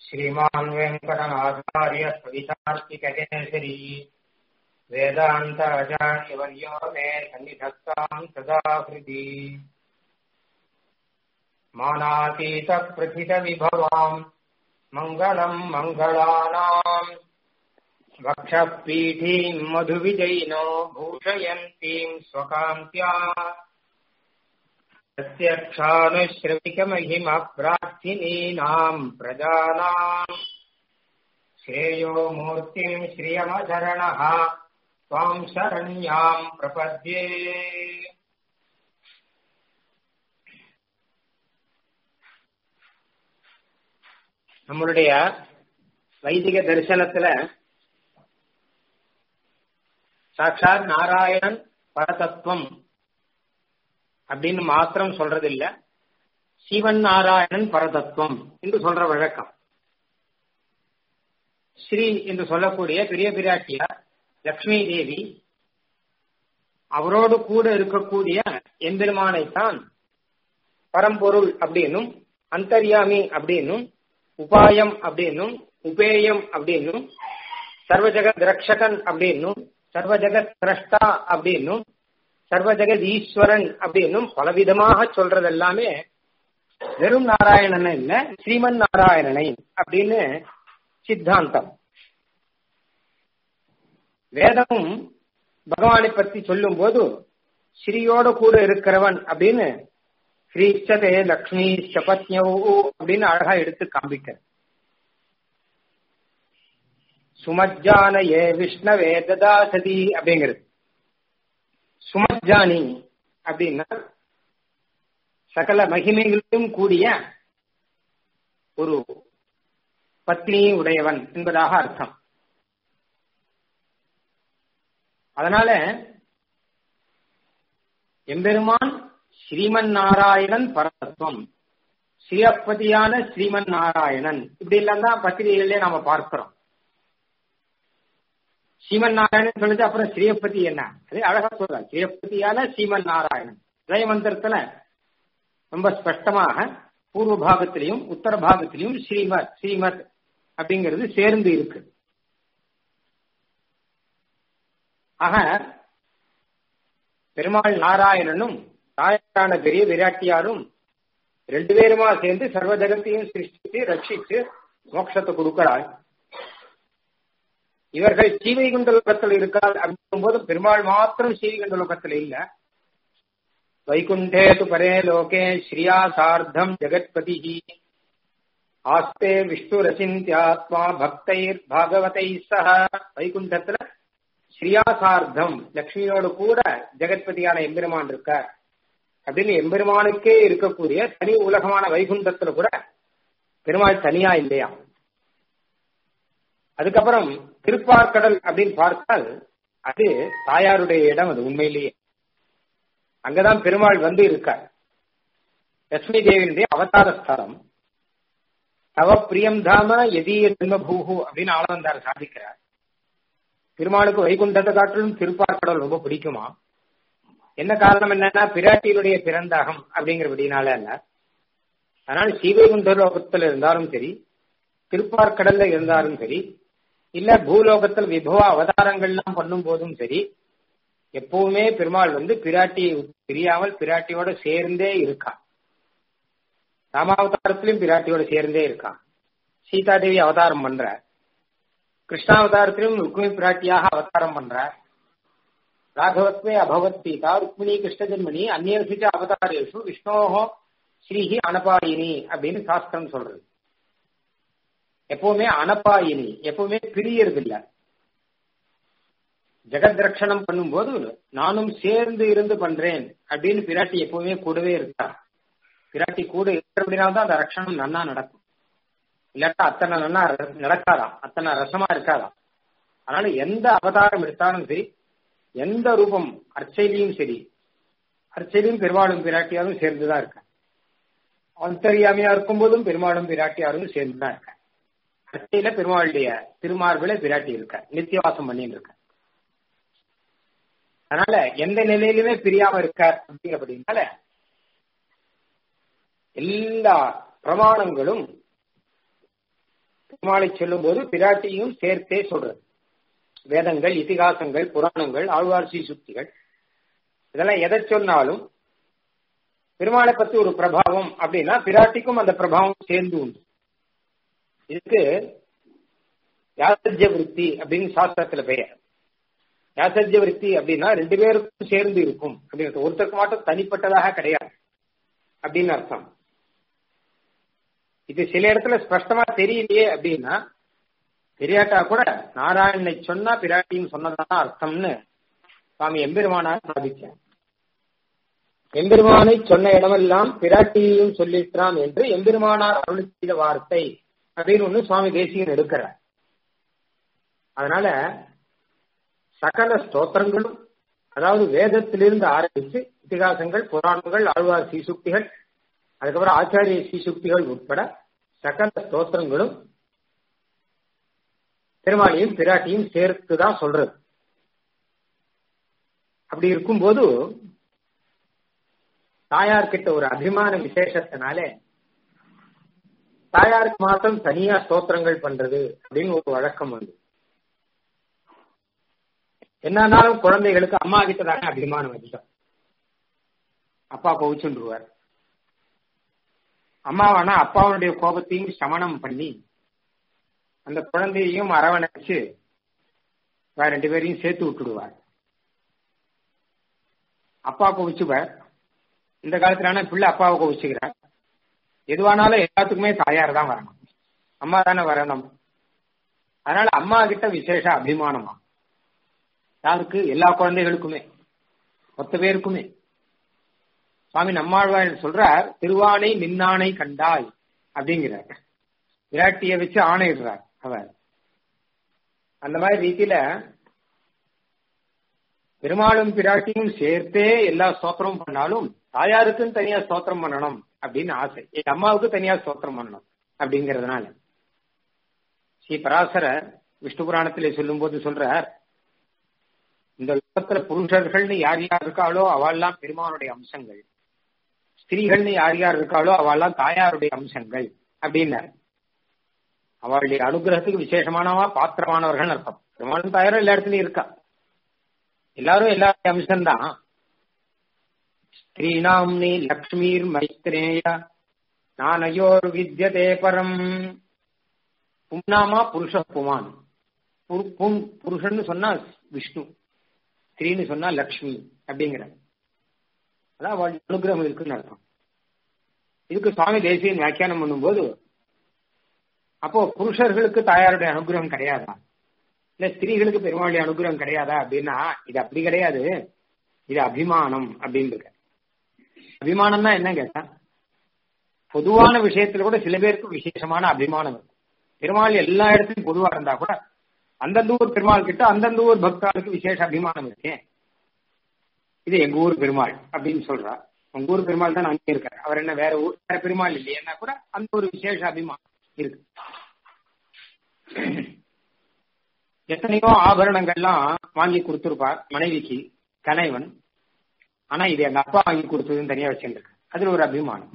श्रीमान् वेङ्कटनाचार्य कवितार्किककेसरी वेदान्ताचार्यवर्यो मे सन्निधत्ताम् सदा हृदि मानातीतप्रथितविभवाम् मङ्गलम् मङ्गलानाम् वक्षःपीठीम् मधुविजयिनो भूषयन्तीम् स्वकान्त्या प्रत्यक्षानुश्रविकमहिमप्रार्थिनीनाम् प्रजानाम् श्रेयो मूर्तिम् श्रियमशरणः त्वाम् शरण्याम् प्रपद्ये நம்மளுடைய வைதிக தரிசனத்துல சாட்சாத் நாராயணன் பரதத்துவம் அப்படின்னு மாத்திரம் சொல்றது இல்ல சிவன் நாராயணன் பரதத்துவம் என்று சொல்ற வழக்கம் ஸ்ரீ என்று சொல்லக்கூடிய பெரிய பிராட்டியார் லக்ஷ்மி தேவி அவரோடு கூட இருக்கக்கூடிய எம்பெருமானைத்தான் பரம்பொருள் அப்படின்னும் அந்தர்யாமி அப்படின்னும் உபாயம் அப்படின்னும் உபேயம் அப்படின்னும் சர்வஜகத் ரக்ஷகன் அப்படின்னும் சர்வஜகத் திரஷ்டா அப்படின்னும் சர்வஜகத் ஈஸ்வரன் அப்படின்னும் பலவிதமாக சொல்றது எல்லாமே வெறும் நாராயணன் இல்ல ஸ்ரீமன் நாராயணனை அப்படின்னு சித்தாந்தம் வேதமும் பகவானை பத்தி சொல்லும் போது ஸ்ரீயோட கூட இருக்கிறவன் அப்படின்னு ஸ்ரீச்சதே லக்ஷ்மி சபத்யோ அப்படின்னு அழகா எடுத்து காண்பிக்க சுமஜான ஏ விஷ்ணவே ததாசதி அப்படிங்கிறது சுமஜானி அப்படின்னா சகல மகிமைகளிலும் கூடிய ஒரு பத்னி உடையவன் என்பதாக அர்த்தம் அதனால எம்பெருமான் ஸ்ரீமன் நாராயணன் பரதத்துவம் ஸ்ரீயப்பதியான ஸ்ரீமன் நாராயணன் இப்படி எல்லாம் தான் பத்திரிகைகளே நாம பார்க்கிறோம் ஸ்ரீமன் நாராயணன் சொல்லுது அப்புறம் ஸ்ரீயப்பதி என்ன அது அழகா சொல்ற ஸ்ரீயப்பதியான ஸ்ரீமன் நாராயணன் இதய மந்திரத்துல ரொம்ப ஸ்பஷ்டமாக பூர்வ பாகத்திலையும் உத்தர பாகத்திலையும் ஸ்ரீமத் ஸ்ரீமத் அப்படிங்கிறது சேர்ந்து இருக்கு ஆக பெருமாள் நாராயணனும் தாயாரான பெரிய விராட்டியாரும் ரெண்டு பேருமா சேர்ந்து சர்வ ஜகத்தையும் சிருஷ்டித்து ரட்சித்து மோட்சத்தை கொடுக்கிறாள் இவர்கள் சீவைகுண்ட லோகத்தில் இருக்காள் அப்படிங்கும் போது பெருமாள் மாத்திரம் சீவைகுண்ட லோகத்தில் இல்ல வைகுண்டே து பரே லோகே ஸ்ரீயா சார்த்தம் ஜெகத்பதி ஆஸ்தே விஷ்ணு ரசிந்தியாத்மா பக்தைர் பாகவதை சக வைகுண்டத்துல ஸ்ரீயா சார்த்தம் லக்ஷ்மியோடு கூட ஜெகத்பதியான எம்பெருமான் இருக்க அப்படின்னு எம்பெருமானுக்கே இருக்கக்கூடிய தனி உலகமான வைகுண்டத்துல கூட பெருமாள் தனியா இல்லையா அதுக்கப்புறம் திருப்பார்கடல் அப்படின்னு பார்த்தால் அது தாயாருடைய இடம் அது உண்மையிலேயே அங்கதான் பெருமாள் வந்து இருக்கார் லட்சுமி தேவியினுடைய அவதார ஸ்தலம் தவ பிரியம் தாம எதிய ஜென்மபூகு அப்படின்னு ஆளவந்தார் சாதிக்கிறார் பெருமாளுக்கு வைகுண்டத்தை காட்டிலும் திருப்பார்கடல் ரொம்ப பிடிக்குமா என்ன காரணம் என்னன்னா பிராட்டியினுடைய பிறந்தாகம் அப்படிங்கிறபடினால அல்ல அதனால ஸ்ரீவைகுண்ட லோகத்தில் இருந்தாலும் சரி திருப்பார்கடல்ல இருந்தாலும் சரி இல்ல பூலோகத்தில் விபவ அவதாரங்கள்லாம் பண்ணும் போதும் சரி எப்பவுமே பெருமாள் வந்து பிராட்டியை பிரியாமல் பிராட்டியோட சேர்ந்தே இருக்கான் ராமாவதாரத்திலும் பிராட்டியோட சேர்ந்தே இருக்கான் சீதாதேவி அவதாரம் பண்ற கிருஷ்ணாவதாரத்திலும் ருக்மி பிராட்டியாக அவதாரம் பண்ற ராகவத்வே அபவத் சீதா ருக்மிணி கிருஷ்ண ஜென்மணி அந்நியசிச்ச அவதாரேஷு விஷ்ணோஹோ ஸ்ரீஹி அனபாயினி அப்படின்னு சாஸ்திரம் சொல்றது எப்பவுமே அனபாயினி எப்பவுமே பிரியறது இல்ல ஜெகத் ரட்சணம் பண்ணும்போது நானும் சேர்ந்து இருந்து பண்றேன் அப்படின்னு பிராட்டி எப்பவுமே கூடவே இருக்கா பிராட்டி கூட இருக்கிறபடினால தான் அந்த ரட்சணம் நன்னா நடக்கும் இல்லாட்டா அத்தனை நன்னா நடக்காதாம் அத்தனை ரசமா இருக்காதாம் அதனால எந்த அவதாரம் எடுத்தாலும் சரி எந்த ரூபம் அர்ச்சையிலையும் சரி அர்ச்சையிலையும் பெருமாளும் பிராட்டியாரும் சேர்ந்துதான் இருக்க அந்தரியாமையா இருக்கும் போதும் பெருமாளும் பிராட்டியாரும் சேர்ந்துதான் இருக்க அர்ச்சையில பெருமாளுடைய திருமார்பில பிராட்டி இருக்க நித்தியவாசம் பண்ணிட்டு இருக்க அதனால எந்த நிலையிலுமே பிரியாம இருக்கார் அப்படிங்கிறபடினால எல்லா பிரமாணங்களும் பெருமாளை சொல்லும் போது பிராட்டியும் சேர்த்தே சொல்றது வேதங்கள் இதிகாசங்கள் புராணங்கள் ஆழ்வார்சி சுத்திகள் இதெல்லாம் எதை சொன்னாலும் பெருமாளை பத்தி ஒரு பிரபாவம் அப்படின்னா பிராட்டிக்கும் அந்த பிரபாவம் சேர்ந்து உண்டு இதுக்கு யாசஜ்ய விருத்தி அப்படின்னு சாஸ்திரத்துல பெயர் யாசஜ்ய விருத்தி அப்படின்னா ரெண்டு பேருக்கும் சேர்ந்து இருக்கும் அப்படின்னு ஒருத்தருக்கு மட்டும் தனிப்பட்டதாக கிடையாது அப்படின்னு அர்த்தம் இது சில இடத்துல ஸ்பஷ்டமா தெரியலையே அப்படின்னா தெரியாட்டா கூட நாராயணனை சொன்னா பிராட்டியும் சொன்னதான் அர்த்தம்னு சுவாமி எம்பெருமானார் சாதிச்சார் எம்பெருமானை சொன்ன இடமெல்லாம் பிராட்டியையும் சொல்லிட்டான் என்று எம்பெருமானார் அருள் செய்த வார்த்தை அப்படின்னு ஒண்ணு சுவாமி தேசியன் எடுக்கிறார் அதனால சகல ஸ்தோத்திரங்களும் அதாவது வேதத்திலிருந்து ஆரம்பிச்சு இத்திகாசங்கள் புராணங்கள் ஆழ்வார் சீசுக்திகள் அதுக்கப்புறம் ஆச்சாரிய சீசுக்திகள் உட்பட சகல ஸ்தோத்திரங்களும் பெருமாளையும் பிராட்டியும் சேர்த்து தான் சொல்றது அப்படி இருக்கும்போது தாயார்கிட்ட ஒரு அபிமான விசேஷத்தினால தாயாருக்கு மாத்திரம் தனியா ஸ்தோத்திரங்கள் பண்றது அப்படின்னு ஒரு வழக்கம் வந்து என்னன்னாலும் குழந்தைகளுக்கு அம்மா கிட்ட தானே அபிமானம் அதிகம் அப்பா கோவிச்சுருவார் அம்மாவானா அப்பாவுடைய கோபத்தையும் சமணம் பண்ணி அந்த குழந்தையையும் அரவணைச்சு வேற ரெண்டு பேரையும் சேர்த்து விட்டுடுவார் அப்பா கோவிச்சுவார் இந்த காலத்துல பிள்ளை அப்பாவை கோவிச்சுக்கிறார் எதுவானாலும் எல்லாத்துக்குமே தாயார் தான் வரணும் அம்மா தானே வரணும் அதனால அம்மா கிட்ட விசேஷ அபிமானமா யாருக்கு எல்லா குழந்தைகளுக்குமே மொத்த பேருக்குமே சுவாமி நம்மாழ்வார் சொல்றார் திருவானை நின்னானை கண்டாய் அப்படிங்கிறார் விராட்டிய வச்சு ஆணையிடுறார் அவர் அந்த மாதிரி ரீதியில பெருமாளும் பிராட்டியும் சேர்த்தே எல்லா ஸ்தோத்திரமும் பண்ணாலும் தாயாருக்கும் தனியா ஸ்தோத்திரம் பண்ணணும் அப்படின்னு ஆசை எங்க அம்மாவுக்கு தனியா ஸ்தோத்திரம் பண்ணணும் அப்படிங்கறதுனால ஸ்ரீ பராசரர் விஷ்ணு புராணத்திலே சொல்லும் போது சொல்றார் இந்த லோகத்துல புருஷர்கள்னு யார் யார் இருக்காளோ அவள்லாம் பெருமானுடைய அம்சங்கள் ஸ்திரீகள்னு யார் யார் இருக்காளோ அவள்லாம் தாயாருடைய அம்சங்கள் அப்படின்னார் அவளுடைய அனுகிரகத்துக்கு விசேஷமானவா பாத்திரமானவர்கள் அர்த்தம் பெருமாளும் தாயாரும் எல்லா இடத்துலயும் இருக்கா எல்லாரும் எல்லாருடைய அம்சம்தான் ஸ்திரீனாம் நீ லக்ஷ்மீர் மைத்ரேய நானயோர் வித்யதே பரம் பும்னாமா புருஷ புமான் புருஷன்னு சொன்னா விஷ்ணு ஸ்திரீன்னு சொன்னா லக்ஷ்மி அப்படிங்கிற அதான் அவள் அனுகிரகம் இருக்குன்னு அர்த்தம் இதுக்கு சுவாமி தேசியன் வியாக்கியானம் பண்ணும்போது அப்போ புருஷர்களுக்கு தாயாருடைய அனுகிரகம் கிடையாதா இல்ல ஸ்திரீகளுக்கு பெருமாளுடைய அனுகிரகம் கிடையாதா அப்படின்னா இது அப்படி கிடையாது இது அபிமானம் அப்படின்னு அபிமானம்னா என்ன கேட்டா பொதுவான விஷயத்துல கூட சில பேருக்கு விசேஷமான அபிமானம் இருக்கும் பெருமாள் எல்லா இடத்துலயும் பொதுவா இருந்தா கூட அந்தந்த ஊர் பெருமாள் கிட்ட அந்தந்த ஊர் பக்தாளுக்கு விசேஷ அபிமானம் இருக்கு இது எங்க ஊர் பெருமாள் அப்படின்னு சொல்றா உங்க ஊர் பெருமாள் தான் அங்கே இருக்காரு அவர் என்ன வேற ஊர் வேற பெருமாள் இல்லையா கூட அந்த ஒரு விசேஷ அபிமானம் இருக்கு எத்தனையோ ஆபரணங்கள்லாம் வாங்கி கொடுத்துருப்பார் மனைவிக்கு கணைவன் ஆனா இது எங்க அப்பா வாங்கி கொடுத்ததுன்னு தனியா வச்சுருக்கு அதுல ஒரு அபிமானம்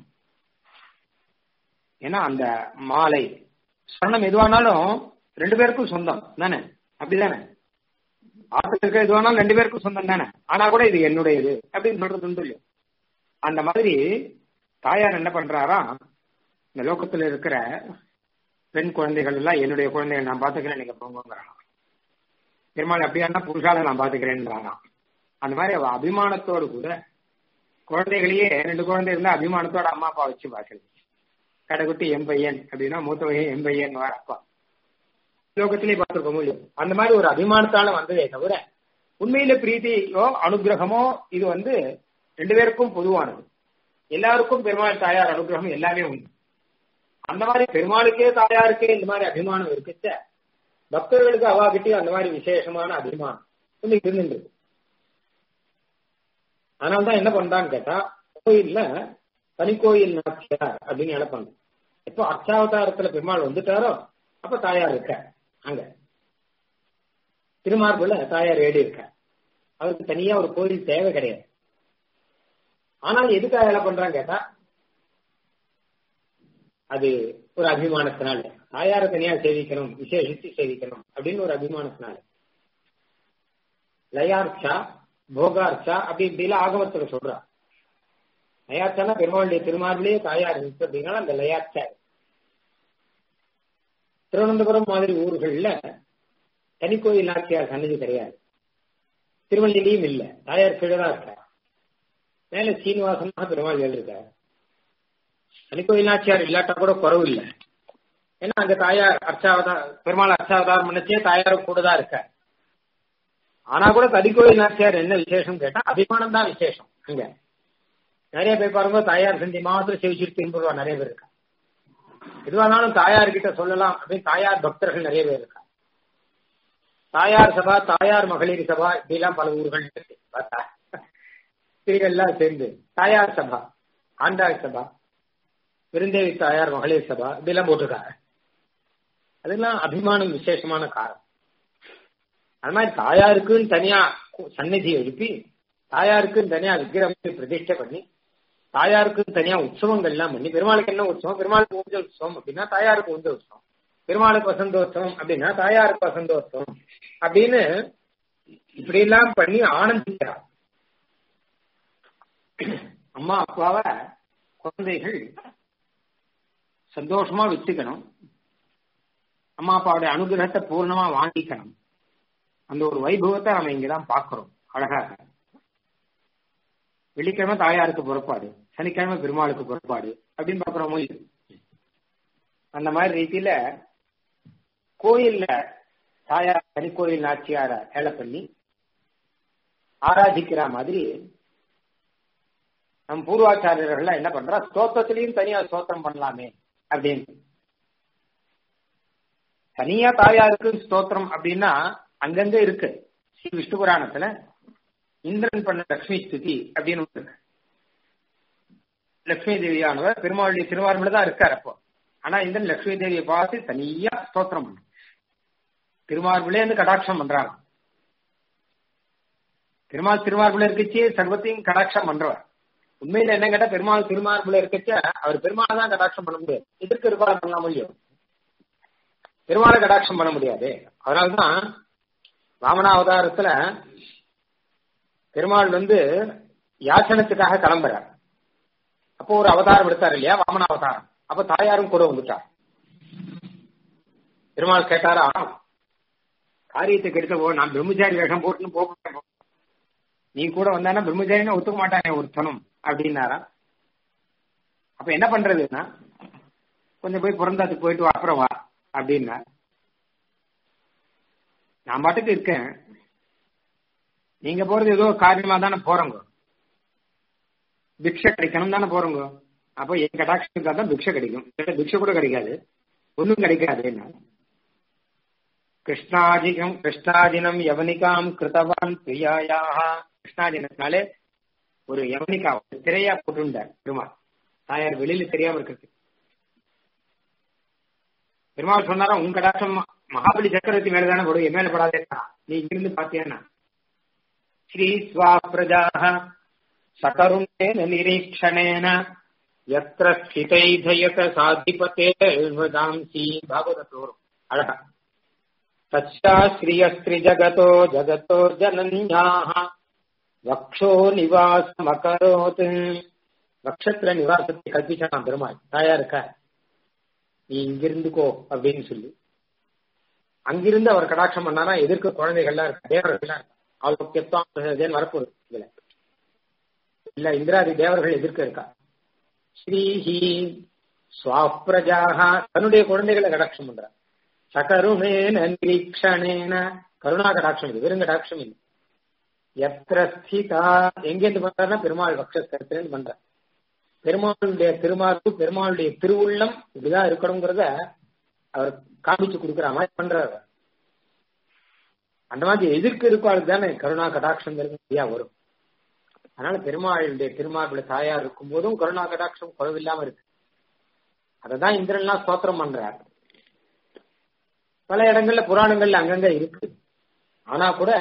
ஏன்னா அந்த மாலை சொர்ணம் எதுவானாலும் ரெண்டு பேருக்கும் சொந்தம் தானே அப்படிதானே ஆத்துல இருக்க எதுவானாலும் ரெண்டு பேருக்கும் சொந்தம் தானே ஆனா கூட இது என்னுடையது அப்படின்னு சொல்றது உண்டு இல்லையோ அந்த மாதிரி தாயார் என்ன பண்றாரா இந்த லோகத்துல இருக்கிற பெண் குழந்தைகள் எல்லாம் என்னுடைய குழந்தைகள் நான் பாத்துக்கிறேன் நீங்க போங்கிறாங்க பெருமாள் அப்படியானா புருஷால நான் பாத்துக்கிறேன்றாங்க அந்த மாதிரி அவ அபிமானத்தோடு கூட குழந்தைகளையே ரெண்டு குழந்தை இருந்தா அபிமானத்தோட அம்மா அப்பா வச்சு பாக்குறது கடைக்குட்டி என் பையன் அப்படின்னா மூத்த பையன் என் பையன் வர அப்பா லோகத்திலே பார்த்துருக்க முடியும் அந்த மாதிரி ஒரு அபிமானத்தால வந்ததே தவிர உண்மையில பிரீத்தியோ அனுகிரகமோ இது வந்து ரெண்டு பேருக்கும் பொதுவானது எல்லாருக்கும் பெருமாள் தாயார் அனுகிரகம் எல்லாமே உண்டு அந்த மாதிரி பெருமாளுக்கே தாயாருக்கே இந்த மாதிரி அபிமானம் இருக்குச்ச பக்தர்களுக்கு அவாகிட்டையும் அந்த மாதிரி விசேஷமான அபிமானம் ஒண்ணு இருந்துட்டு அதனால்தான் என்ன பண்றான்னு கேட்டா கோயில்ல தனிக்கோயில் நாச்சியார் அப்படின்னு இழப்பாங்க எப்போ அர்ச்சாவதாரத்துல பெருமாள் வந்துட்டாரோ அப்ப தாயார் இருக்க அங்க திருமார்புல தாயார் ஏடி இருக்க அவருக்கு தனியா ஒரு கோயில் தேவை கிடையாது ஆனால் எதுக்காக என்ன பண்றாங்க கேட்டா அது ஒரு அபிமானத்தினால தாயார தனியா சேவிக்கணும் விசேஷித்து சேவிக்கணும் அப்படின்னு ஒரு அபிமானத்தினால லயார்ச்சா போகார்ச்சா அப்படி இப்படிலாம் ஆகமத்துல சொல்றா லயார்ச்சானா பெருமாளுடைய திருமாரிலேயே தாயார் இருக்கு அப்படின்னா அந்த லயார்ச்சா திருவனந்தபுரம் மாதிரி ஊர்கள்ல தனிக்கோயில் நாச்சியார் சன்னதி கிடையாது திருவள்ளிலையும் இல்ல தாயார் கீழதான் இருக்கார் மேல சீனிவாசனாக பெருமாள் இருக்கார் தனிக்கோயில் நாச்சியார் இல்லாட்டா கூட குறவு இல்லை ஏன்னா அங்க தாயார் அர்ச்சாவதார் பெருமாள் அர்ச்சாவதாரம் பண்ணச்சே தாயாரும் கூட தான் இருக்கார் ஆனா கூட தனிக்கோயில் நாச்சியார் என்ன விசேஷம் கேட்டா அபிமானம் தான் விசேஷம் அங்க நிறைய பேர் பாருங்க தாயார் செஞ்சு மாத்திரம் செவிச்சிட்டு திரும்புவா நிறைய பேர் இருக்கா எதுவானாலும் தாயார் கிட்ட சொல்லலாம் அப்படின்னு தாயார் பக்தர்கள் நிறைய பேர் இருக்கா தாயார் சபா தாயார் மகளிர் சபா இப்படிலாம் பல ஊர்கள் இருக்கு பார்த்தா ஸ்திரீகள்லாம் சேர்ந்து தாயார் சபா ஆண்டாள் சபா விருந்தேவி தாயார் மகளிர் சபா இப்படிலாம் போட்டிருக்காங்க அதெல்லாம் அபிமானம் விசேஷமான காரணம் அது மாதிரி தாயாருக்குன்னு தனியா சந்நிதி எழுப்பி தாயாருக்குன்னு தனியா விக்கிரகம் பிரதிஷ்டை பண்ணி தாயாருக்குன்னு தனியா உற்சவங்கள்லாம் பண்ணி பெருமாளுக்கு என்ன உற்சவம் பெருமாளுக்கு ஊஞ்ச உற்சவம் அப்படின்னா தாயாருக்கு ஊஞ்ச உற்சவம் பெருமாளுக்கு வசந்தோத்சவம் அப்படின்னா தாயாருக்கு வசந்தோத்சவம் அப்படின்னு இப்படி எல்லாம் பண்ணி ஆனந்திக்கிறார் அம்மா அப்பாவை குழந்தைகள் சந்தோஷமா வச்சுக்கணும் அம்மா அப்பாவுடைய அனுகிரகத்தை பூர்ணமா வாங்கிக்கணும் அந்த ஒரு வைபவத்தை நம்ம இங்கதான் பாக்குறோம் அழகாக வெள்ளிக்கிழமை தாயாருக்கு புறப்பாடு சனிக்கிழமை பெருமாளுக்கு புறப்பாடு அப்படின்னு பாக்குறோமோ அந்த மாதிரி ரீதியில கோயில்ல தாயார் தனிக்கோயில் நாச்சியார ஏழை பண்ணி ஆராதிக்கிற மாதிரி நம் பூர்வாச்சாரியர்கள் என்ன பண்றா ஸ்தோத்திரத்திலையும் தனியா ஸ்தோத்திரம் பண்ணலாமே அப்படின்னு தனியா தாயாருக்கு ஸ்தோத்திரம் அப்படின்னா அங்கங்க இருக்கு ஸ்ரீ விஷ்ணு புராணத்துல இந்திரன் பண்ண லட்சுமி ஸ்துதி அப்படின்னு ஒன்று இருக்கு லட்சுமி தேவியானவர் பெருமாளுடைய திருவாரூர்ல தான் இருக்கார் அப்போ ஆனா இந்திரன் லட்சுமி தேவியை பார்த்து தனியா ஸ்தோத்திரம் பண்ண திருமார்புலே இருந்து கடாட்சம் பண்றாங்க பெருமாள் திருமார்புல இருக்கச்சே சர்வத்தையும் கடாட்சம் பண்றவர் உண்மையில என்ன கேட்டா பெருமாள் திருமார்புல இருக்கச்ச அவர் பெருமாள் தான் கடாட்சம் பண்ண முடியாது எதற்கு இருப்பாரு பண்ணலாம் முடியும் பெருமாளை கடாட்சம் பண்ண முடியாது அதனால்தான் வாமன அவதாரத்துல பெருமாள் வந்து யாசனத்துக்காக கிளம்புறார் அப்போ ஒரு அவதாரம் எடுத்தார் இல்லையா வாமன அவதாரம் அப்ப தாயாரும் கூட வந்துட்டார் பெருமாள் கேட்டாரா காரியத்துக்கு எடுத்த போ நான் பிரம்மச்சாரி வேஷம் போட்டுன்னு போக நீ கூட வந்தானா பிரம்மச்சாரின்னு ஒத்துக்க மாட்டானே ஒருத்தனும் அப்படின்னாரா அப்ப என்ன பண்றதுன்னா கொஞ்சம் போய் பிறந்தாத்துக்கு போயிட்டு வா அப்புறம் வா அப்படின்னா நான் பாட்டுக்கு இருக்கேன் நீங்க போறது ஏதோ காரியமா தானே போறோங்க பிக்ஷை கிடைக்கணும் தானே போறோங்க அப்போ என் கடாட்சம் தான் பிக்ஷை கிடைக்கும் பிக்ஷை கூட கிடைக்காது ஒன்றும் கிடைக்காது என்ன கிருஷ்ணாதிகம் கிருஷ்ணாதினம் யவனிகாம் கிருத்தவான் பிரியாயாக கிருஷ்ணாதினத்தினாலே ஒரு யவனிகா ஒரு திரையா போட்டுண்டார் பெருமாள் தாயார் வெளியில தெரியாம இருக்கிறது பெருமாள் சொன்னாரா உன் கடாட்சம் மகாபலி சக்கரவர்த்தி மேல தானே படும் என் மேல படாதேன்னா நீ இங்கிருந்து பாத்தியானா ஸ்ரீ ஸ்வா பிரஜாக சகருணேன நிரீக்ஷணேன எத்திர ஸ்திதைதயத சாதிபதே எழுதாம்சி பாகவதத்தோறும் அழகா தச்சாஸ்திரியஸ்திரி ஜகதோ ஜகதோ ஜனன்யாக வக்ஷோ நிவாசமகரோத் வக்ஷத்துல நிவாசத்தை கல்பிச்சான் பெருமாள் தாயா இருக்க நீ இங்கிருந்துக்கோ அப்படின்னு சொல்லி அங்கிருந்து அவர் கடாட்சம் பண்ணாரா எதிர்க்க குழந்தைகள்லாம் இருக்கு தேவர்கள்லாம் இருக்கு ஆலோக்கியத்தான் வரப்போகுது இதுல இல்ல இந்திராதி தேவர்கள் எதிர்க்க இருக்கா ஸ்ரீஹி சுவாப்பிரஜாக தன்னுடைய குழந்தைகளை கடாட்சம் பண்றார் சகருணேன நிரீக்ஷணேன கருணா கடாட்சம் இது வெறும் கடாட்சம் இல்லை எத்திர ஸ்திதா எங்கேருந்து பண்றாருன்னா பெருமாள் பக்ஷத்திலிருந்து பண்றார் பெருமாளுடைய திருமார்பு பெருமாளுடைய திருவுள்ளம் இப்படிதான் இருக்கணுங்கிறத அவர் காமிச்சு கொடுக்குற மாதிரி பண்றாரு அந்த மாதிரி எதிர்க்கு இருப்பாரு தானே கருணா கடாட்சங்கிறது சரியா வரும் அதனால பெருமாளுடைய திருமார்புல தாயார் இருக்கும் போதும் கருணா கடாட்சம் குறவில்லாம இருக்கு அததான் இந்திரன்லாம் ஸ்தோத்திரம் பண்றார் பல இடங்கள்ல புராணங்கள்ல அங்கங்க இருக்கு ஆனா கூட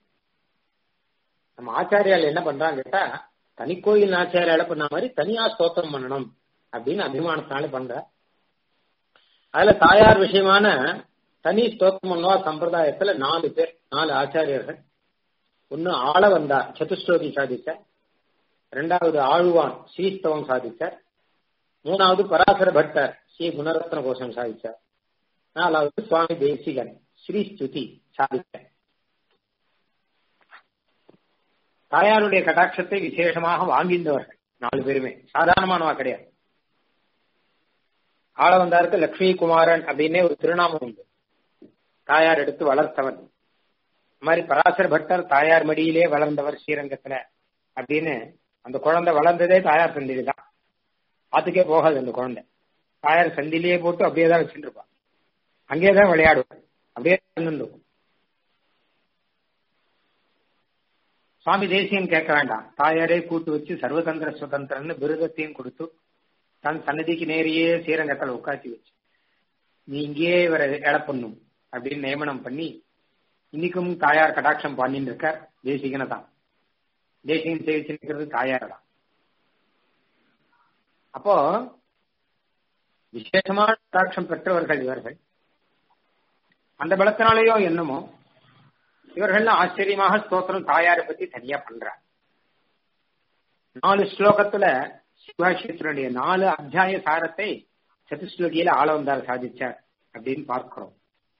நம்ம ஆச்சாரியால் என்ன பண்றாங்க கேட்டா தனிக்கோயில் ஆச்சாரியால பண்ண மாதிரி தனியா ஸ்தோத்திரம் பண்ணணும் அப்படின்னு அபிமானத்தினால பண்ற அதுல தாயார் விஷயமான தனி ஸ்தோத்திரம் பண்ணுவா சம்பிரதாயத்துல நாலு பேர் நாலு ஆச்சாரியர்கள் ஒன்னு ஆள வந்தார் சதுஸ்லோகி சாதிச்சார் ரெண்டாவது ஆழ்வான் ஸ்ரீஸ்தவம் சாதிச்சார் மூணாவது பராசர பட்டர் ஸ்ரீ குணரத்ன கோஷம் சாதிச்சார் நாலாவது சுவாமி தேசிகன் ஸ்ரீ ஸ்துதி சாதிச்சார் தாயாருடைய கட்டாட்சத்தை விசேஷமாக வாங்கின்றவர்கள் நாலு பேருமே சாதாரணமானவா கிடையாது ஆள வந்தாருக்கு லட்சுமி குமாரன் அப்படின்னே ஒரு திருநாமம் உண்டு தாயார் எடுத்து வளர்த்தவன் இந்த மாதிரி பராசர பட்டர் தாயார் மடியிலே வளர்ந்தவர் ஸ்ரீரங்கத்துல அப்படின்னு அந்த குழந்தை வளர்ந்ததே தாயார் சந்தில தான் ஆத்துக்கே போகாது அந்த குழந்தை தாயார் சந்திலேயே போட்டு அப்படியே தான் வச்சுட்டு இருப்பான் அங்கேயே தான் விளையாடுவான் அப்படியே இருந்துருக்கும் சுவாமி தேசியம் கேட்க வேண்டாம் தாயாரே கூட்டு வச்சு சர்வதந்திர சுதந்திரன்னு விருதத்தையும் கொடுத்து தன் சன்னதிக்கு நேரையே ஸ்ரீரங்கத்தில் உட்காத்தி வச்சு நீ இங்கேயே இவரை எழப்பண்ணும் அப்படின்னு நியமனம் பண்ணி இன்னைக்கும் தாயார் கடாட்சம் பண்ணிட்டு இருக்கார் தேசிகனை தான் தேசிகன் சேவிச்சிருக்கிறது தாயார் தான் அப்போ விசேஷமான கடாட்சம் பெற்றவர்கள் இவர்கள் அந்த பலத்தினாலேயோ என்னமோ இவர்கள் ஆச்சரியமாக ஸ்தோத்திரம் தாயாரை பத்தி தனியா பண்றார் நாலு ஸ்லோகத்துல சிவபாஷ்யத்தினுடைய நாலு அத்தியாய சாரத்தை சதுஸ்லோகியில ஆள வந்தார் சாதிச்சார் அப்படின்னு பார்க்கிறோம்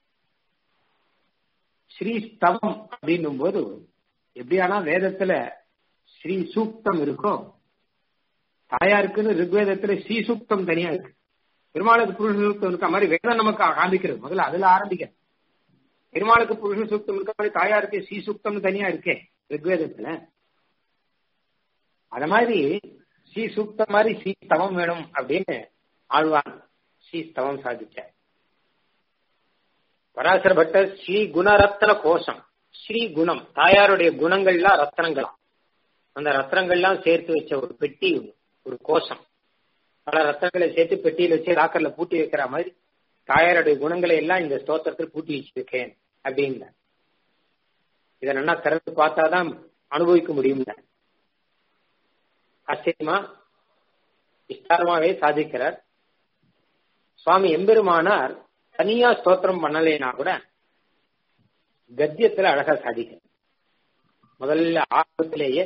ஸ்ரீ ஸ்தவம் அப்படின்னும் போது எப்படியானா வேதத்துல ஸ்ரீ சூக்தம் இருக்கும் தாயாருக்குன்னு ரிக்வேதத்துல ஸ்ரீ சூக்தம் தனியா இருக்கு பெருமாளுக்கு புருஷ சூக்தம் இருக்க மாதிரி வேதம் நமக்கு காமிக்கிறது முதல்ல அதுல ஆரம்பிக்க பெருமாளுக்கு புருஷ சூக்தம் இருக்க மாதிரி தாயாருக்கு ஸ்ரீ சூக்தம் தனியா இருக்கே ரிக்வேதத்துல அத மாதிரி ஸ்ரீ சூக்தம் மாதிரி ஸ்ரீ ஸ்தவம் வேணும் அப்படின்னு ஆழ்வான் ஸ்ரீ ஸ்தவம் சாதிச்சார் பராசர பட்டர் ஸ்ரீ குணரத்ன கோஷம் ஸ்ரீ குணம் தாயாருடைய குணங்கள்லாம் ரத்னங்களாம் அந்த ரத்னங்கள்லாம் சேர்த்து வச்ச ஒரு பெட்டி ஒரு கோஷம் பல ரத்னங்களை சேர்த்து பெட்டியில வச்சு லாக்கர்ல பூட்டி வைக்கிற மாதிரி தாயாருடைய குணங்களை எல்லாம் இந்த ஸ்தோத்திரத்தில் பூட்டி வச்சிருக்கேன் அப்படிங்க இதை நல்லா திறந்து பார்த்தாதான் அனுபவிக்க முடியும் ஆச்சரியமா விஸ்தாரமாவே சாதிக்கிறார் சுவாமி எம்பெருமானார் தனியா ஸ்தோத்திரம் பண்ணலைன்னா கூட கத்தியத்துல அழகா சாதிக்க முதல்ல ஆரம்பத்திலேயே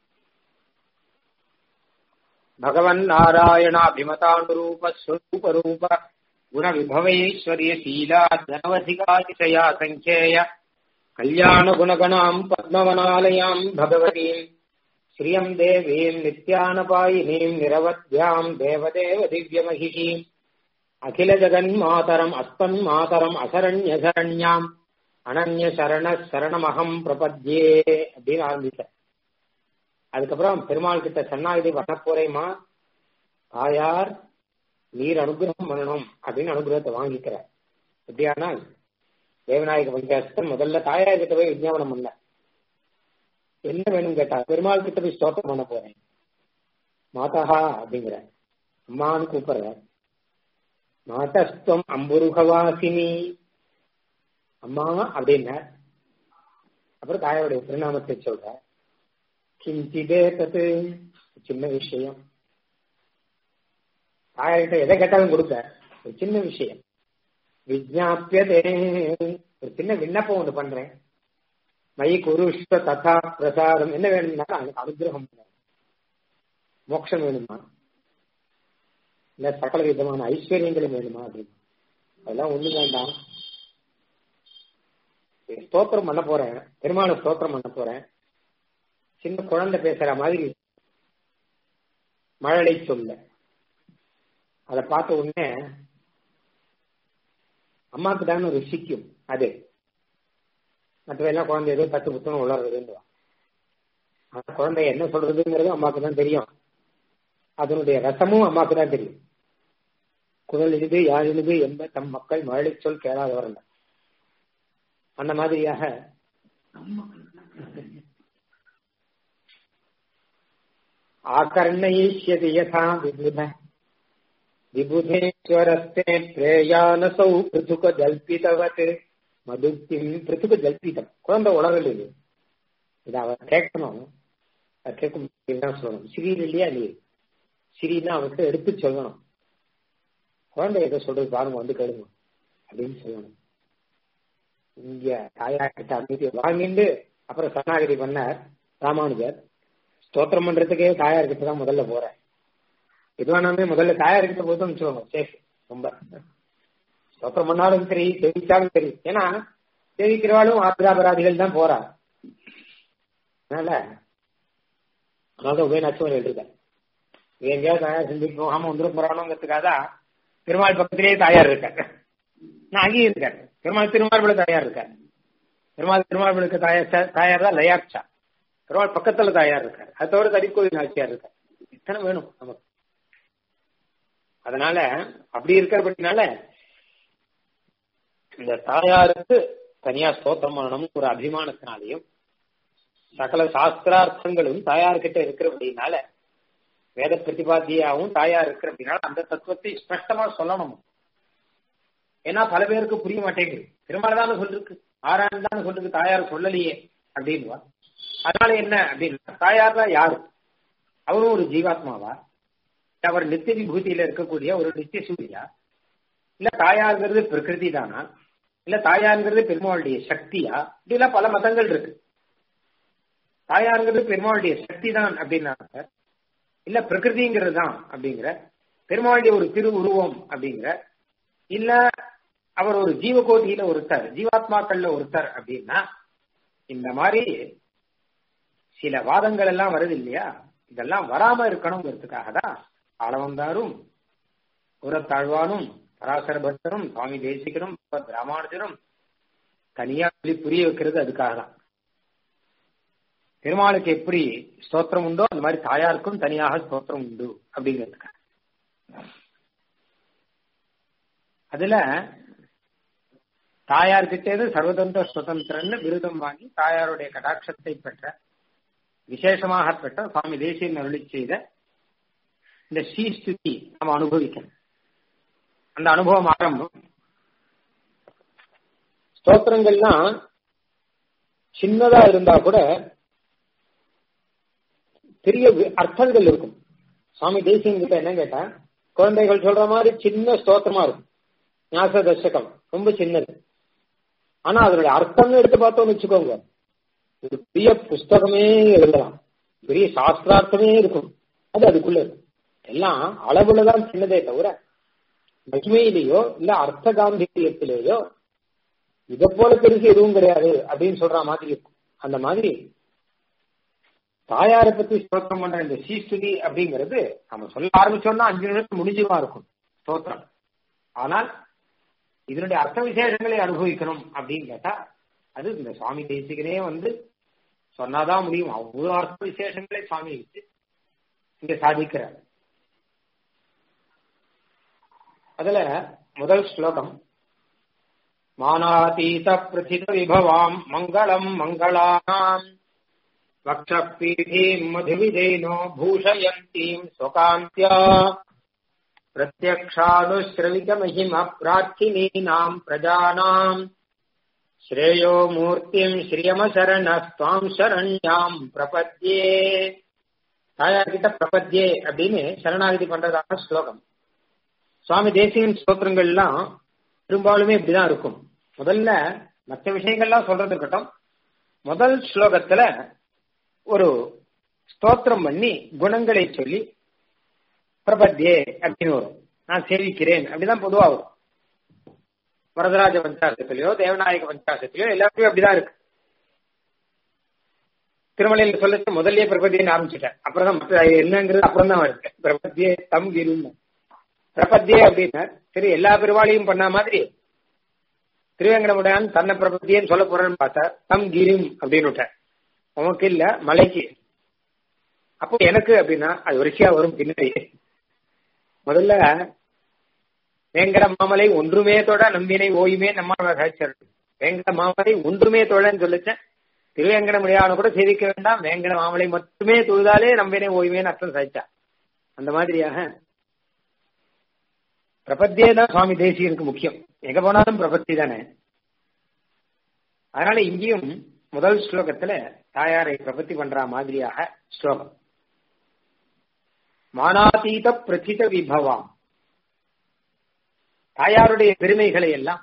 பகவன் நாராயணாபிமதானுரூப ஸ்வரூப ரூப குண விபவைஸ்வரிய சீலா தனவதிகாதிசயா சங்கேய கல்யாண குணகணாம் பத்மவனாலயாம் பகவதீம் ஸ்ரீயம் தேவீம் நித்யானபாயினீம் நிரவத்யாம் தேவதேவ திவ்யமகிஷீம் அகில ஜகன்மாதரம் அஸ்மன் மாதரம் அசரண்யசரண்யாம் அனன்ய சரண சரணமகம் பிரபத்யே அப்படின்னு ஆரம்பிச்சேன் அதுக்கப்புறம் பெருமாள் கிட்ட சன்னாயுதி பண்ணப்போறேமா தாயார் நீர் அனுகிரகம் பண்ணணும் அப்படின்னு அனுகிரகத்தை வாங்கிக்கிறார் எப்படியானால் தேவநாயக பஞ்சாயத்து முதல்ல தாயார் கிட்ட போய் விஜயாபனம் பண்ண என்ன வேணும் கேட்டா பெருமாள் கிட்ட போய் ஸ்தோத்திரம் பண்ண போறேன் மாதா அப்படிங்கிற அம்மான்னு கூப்பிடுற மாதஸ்துவம் அம்புருகவாசினி அம்மா அப்படின்ன அப்புறம் தாயாருடைய திருநாமத்தை சொல்ற கிஞ்சிதே தத்து சின்ன விஷயம் தாயார்கிட்ட எதை கேட்டாலும் கொடுக்க ஒரு சின்ன விஷயம் விஜாபியதே ஒரு சின்ன விண்ணப்பம் ஒன்று பண்றேன் மயி குருஷ்வ ததா பிரசாதம் என்ன வேணும்னாலும் எனக்கு அனுகிரகம் மோட்சம் வேணுமா இல்ல சகல விதமான ஐஸ்வர்யங்களும் வேணுமா அப்படின்னு அதெல்லாம் ஒண்ணு வேண்டாம் ஸ்தோத்திரம் பண்ண போறேன் பெருமாளை ஸ்தோத்திரம் பண்ண போறேன் சின்ன குழந்தை பேசுற மாதிரி மழலை சொல்ல அதை பார்த்த உடனே அம்மாக்கு தானே ருசிக்கும் அது மற்றவெல்லாம் குழந்தை ஏதோ தத்து புத்தகம் உளறதுன்னு அந்த குழந்தை என்ன சொல்றதுங்கிறது அம்மாக்கு தான் தெரியும் அதனுடைய ரசமும் அம்மாக்கு தான் தெரியும் குரல் இனிது யார் இனிது என்ப தம் மக்கள் மழலை சொல் கேளாதவர்கள் அந்த மாதிரியாக ஆகர்ணயிஷ்யதி யதா விபுத விபுதேஸ்வரஸ்தே பிரேயானசௌ பிருதுக ஜல்பிதவத் மதுக்திம் பிருத்துக்கு ஜல்பிதம் குழந்தை உலகல் இது இதை அவர் கேட்கணும் அதை கேட்கும் சொல்லணும் சிறியில் இல்லையா இல்லையே சிறினா அவருக்கு எடுத்து சொல்லணும் குழந்தை எதை சொல்றது பாருங்க வந்து கேளுங்க அப்படின்னு சொல்லணும் இங்க தாயார் கிட்ட அமைதியை வாங்கிட்டு அப்புறம் சரணாகதி பண்ணார் ராமானுஜர் ஸ்தோத்திரம் பண்றதுக்கே தாயார் கிட்ட தான் முதல்ல போறேன் எதுவானாலுமே முதல்ல தாயார் கிட்ட போதும் வச்சுக்கோங்க சேஃப் ரொம்ப ஸ்தோத்திரம் பண்ணாலும் சரி சேவிச்சாலும் சரி ஏன்னா சேவிக்கிறவாளும் ஆத்திராபராதிகள் தான் போறா அதனால அதனால உபயநாச்சுவன் எழுதிருக்கேன் எங்கேயாவது தாயார் செஞ்சுட்டு போகாம வந்துடும் போறானோங்கிறதுக்காக தான் பெருமாள் பக்கத்திலேயே தாயார் இருக்காரு நான் அங்கேயும் இருக்காரு பெருமாள் திருமார்புல தாயார் இருக்காரு பெருமாள் திருமார்புலுக்கு தாயார் தாயார் தான் லயாட்சா பெருமாள் பக்கத்துல தாயார் இருக்காரு அது தவிர தடிக்கோவில் நாச்சியார் இருக்காரு இத்தனை வேணும் நமக்கு அதனால அப்படி இருக்கிறபடினால இந்த தாயாருக்கு தனியா ஸ்தோத்திரம் பண்ணணும் ஒரு அபிமானத்தினாலையும் சகல சாஸ்திரார்த்தங்களும் தாயார்கிட்ட இருக்கிறபடினால வேத பிரதிபாத்தியாவும் தாயார் இருக்கிறபடினால அந்த தத்துவத்தை ஸ்பஷ்டமா சொல்லணும் ஏன்னா பல பேருக்கு புரிய மாட்டேங்குது திருமலை தானே சொல்லிருக்கு ஆறாண்டு தானே சொல்லிருக்கு தாயார் சொல்லலையே அப்படின்வா அதனால என்ன அப்படின்னா தாயார் தான் யாரு அவரும் ஒரு ஜீவாத்மாவா அவர் நித்திய விபூதியில இருக்கக்கூடிய ஒரு நித்திய சூரியா இல்ல தாயாருங்கிறது பிரகிருதி தானா இல்ல தாயாருங்கிறது பெருமாளுடைய சக்தியா இப்படிலாம் பல மதங்கள் இருக்கு தாயாருங்கிறது பெருமாளுடைய சக்தி தான் அப்படின்னாங்க இல்ல பிரகிருதிங்கிறது தான் அப்படிங்கிற பெருமாளுடைய ஒரு திரு உருவம் அப்படிங்கிற இல்ல அவர் ஒரு ஜீவகோதியில ஒருத்தர் ஜீவாத்மாக்கள்ல ஒருத்தர் அப்படின்னா இந்த மாதிரி சில வாதங்கள் எல்லாம் வருது இல்லையா இதெல்லாம் வராம இருக்கணுங்கிறதுக்காக தான் ஆளவந்தாரும் உரத்தாழ்வானும் பராசர பக்தரும் சுவாமி தேசிகரும் ராமானுஜரும் தனியா சொல்லி புரிய வைக்கிறது அதுக்காக தான் பெருமாளுக்கு எப்படி ஸ்தோத்திரம் உண்டோ அந்த மாதிரி தாயாருக்கும் தனியாக ஸ்தோத்திரம் உண்டு அப்படிங்கிறதுக்காக அதுல தாயார்கிட்டேது சர்வதந்திர சுதந்திரன்னு விருதம் வாங்கி தாயாருடைய கடாட்சத்தை பெற்ற விசேஷமாக பெற்ற சுவாமி தேசியன் அருளி செய்த இந்த ஸ்ரீஸ்துதி நாம் அனுபவிக்கணும் அந்த அனுபவம் ஆரம்பம் ஸ்தோத்திரங்கள்லாம் சின்னதா இருந்தா கூட பெரிய அர்த்தங்கள் இருக்கும் சுவாமி தேசியன் கிட்ட என்ன கேட்டா குழந்தைகள் சொல்ற மாதிரி சின்ன ஸ்தோத்திரமா இருக்கும் ஞாச தசகம் ரொம்ப சின்னது ஆனா அதனுடைய அர்த்தம்னு எடுத்து பார்த்தோம்னு வச்சுக்கோங்க ஒரு பெரிய புஸ்தகமே எழுதலாம் பெரிய சாஸ்திரார்த்தமே இருக்கும் அது அதுக்குள்ள இருக்கும் எல்லாம் அளவுலதான் சின்னதே தவிர மகிமையிலேயோ இல்ல அர்த்த காந்தியத்திலேயோ இதை போல பெருசு எதுவும் கிடையாது அப்படின்னு சொல்ற மாதிரி இருக்கும் அந்த மாதிரி தாயாரை பத்தி ஸ்தோத்திரம் பண்ற இந்த ஸ்ரீஸ்துதி அப்படிங்கிறது நம்ம சொல்ல ஆரம்பிச்சோம்னா அஞ்சு நிமிஷம் முடிஞ்சுமா இருக்கும் ஸ்தோத்திரம் ஆனால் இதனுடைய அர்த்த விசேஷங்களை அனுபவிக்கணும் அப்படின்னு கேட்டா அது இந்த சுவாமி தேசிகனே வந்து சொன்னாதான் முடியும் அவ்வளவு அர்த்த விசேஷங்களை சுவாமி வச்சு இங்க சாதிக்கிறார் அதுல முதல் ஸ்லோகம் மானாதீத பிரதித விபவாம் மங்களம் மங்களானாம் வக்ஷபீடீம் மதுவிதேனோ பூஷயந்தீம் சுகாந்தியா प्रत्यक्षानुश्रवितमहिम प्रार्थिनीनाम् प्रजानाम् श्रेयो मूर्तिम् श्रियमशरणस्त्वाम् शरण्याम् பிரபத்யே தாயார்கிட்ட பிரபத்யே அப்படின்னு சரணாகதி பண்றதான ஸ்லோகம் சுவாமி தேசியன் ஸ்தோத்திரங்கள்லாம் பெரும்பாலுமே இப்படிதான் இருக்கும் முதல்ல மற்ற விஷயங்கள்லாம் சொல்றது இருக்கட்டும் முதல் ஸ்லோகத்துல ஒரு ஸ்தோத்திரம் பண்ணி குணங்களை சொல்லி பிரபத்தியே அப்படின்னு வரும் நான் சேவிக்கிறேன் அப்படிதான் பொதுவா வரும் வரதராஜ பஞ்சாசத்திலயோ தேவநாயக பஞ்சாசத்திலயோ எல்லாத்தையும் அப்படிதான் இருக்கு திருமலையில சொல்லிட்டு முதல்லயே பிரபத்தியன்னு ஆரம்பிச்சுட்டேன் அப்புறம் தான் மற்ற என்னங்கிறது அப்புறம் தான் வருது பிரபத்தியே தம் கிரும் பிரபத்தியே அப்படின்னா சரி எல்லா பெருவாளையும் பண்ண மாதிரி திருவேங்கடமுடையான் தன்னை பிரபத்தியன்னு சொல்ல போறேன்னு பார்த்தா தம் கிரிம் அப்படின்னு விட்டேன் உனக்கு இல்ல மலைக்கு அப்போ எனக்கு அப்படின்னா அது வரிசையா வரும் பின்னாடி முதல்ல வேங்கட மாமலை ஒன்றுமே தொட நம்பினை ஓயுமே நம்ம சாட்சியர் வேங்கட மாமலை ஒன்றுமே தொழன்னு சொல்லிச்சேன் திருவேங்கட முடியாத கூட சேவிக்க வேண்டாம் வேங்கட மாமலை மட்டுமே தொழுதாலே நம்பினை ஓயுமேன்னு அர்த்தம் சாய்ச்சா அந்த மாதிரியாக பிரபத்தியே தான் சுவாமி தேசியனுக்கு முக்கியம் எங்க போனாலும் பிரபத்தி தானே அதனால இங்கேயும் முதல் ஸ்லோகத்துல தாயாரை பிரபத்தி பண்ற மாதிரியாக ஸ்லோகம் மானாதீத பிரச்சித விபவாம் தாயாருடைய பெருமைகளை எல்லாம்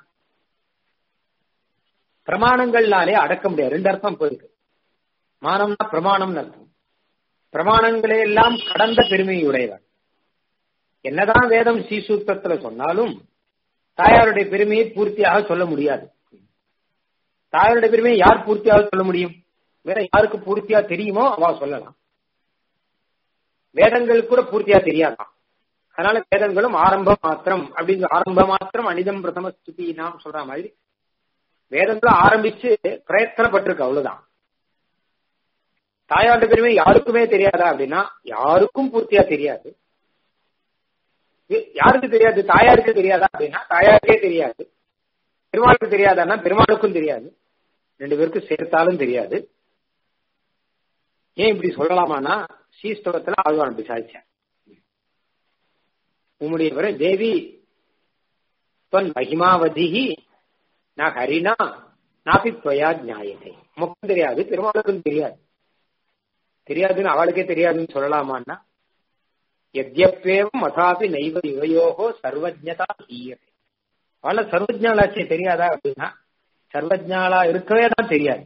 பிரமாணங்கள்னாலே அடக்க முடியாது ரெண்டு அர்த்தம் போயிருக்கு மானம்னா பிரமாணம்னு அர்த்தம் பிரமாணங்களை எல்லாம் கடந்த பெருமையுடையவர் என்னதான் வேதம் ஸ்ரீசூத்திரத்துல சொன்னாலும் தாயாருடைய பெருமையை பூர்த்தியாக சொல்ல முடியாது தாயாருடைய பெருமையை யார் பூர்த்தியாக சொல்ல முடியும் வேற யாருக்கு பூர்த்தியா தெரியுமோ அவ சொல்லலாம் வேதங்கள் கூட பூர்த்தியா தெரியாதான் அதனால வேதங்களும் ஆரம்பம் மாத்திரம் அப்படின்னு ஆரம்ப மாத்திரம் அனிதம் பிரதம ஸ்துதி நாம் சொல்ற மாதிரி வேதங்களும் ஆரம்பிச்சு பிரயத்தனப்பட்டிருக்கு அவ்வளவுதான் தாயாருடைய பெருமை யாருக்குமே தெரியாதா அப்படின்னா யாருக்கும் பூர்த்தியா தெரியாது யாருக்கு தெரியாது தாயாருக்கு தெரியாதா அப்படின்னா தாயாருக்கே தெரியாது பெருமாளுக்கு தெரியாதான்னா பெருமாளுக்கும் தெரியாது ரெண்டு பேருக்கும் சேர்த்தாலும் தெரியாது ஏன் இப்படி சொல்லலாமான்னா ஸ்ரீஸ்தவத்துல ஆழ்வான் அப்படி சாதிச்சேன் உம்முடைய பிற தேவி தொன் மகிமாவதிகி நான் ஹரினா நாபி துவயா நியாயத்தை முக்கம் தெரியாது பெருமாளுக்கும் தெரியாது தெரியாதுன்னு அவளுக்கே தெரியாதுன்னு சொல்லலாமான்னா எத்யப்பேவும் அதாபி நைவ யுவயோகோ சர்வஜதா ஹீயத்தை அவள சர்வஜாலாச்சே தெரியாதா அப்படின்னா சர்வஜாலா இருக்கவே தான் தெரியாது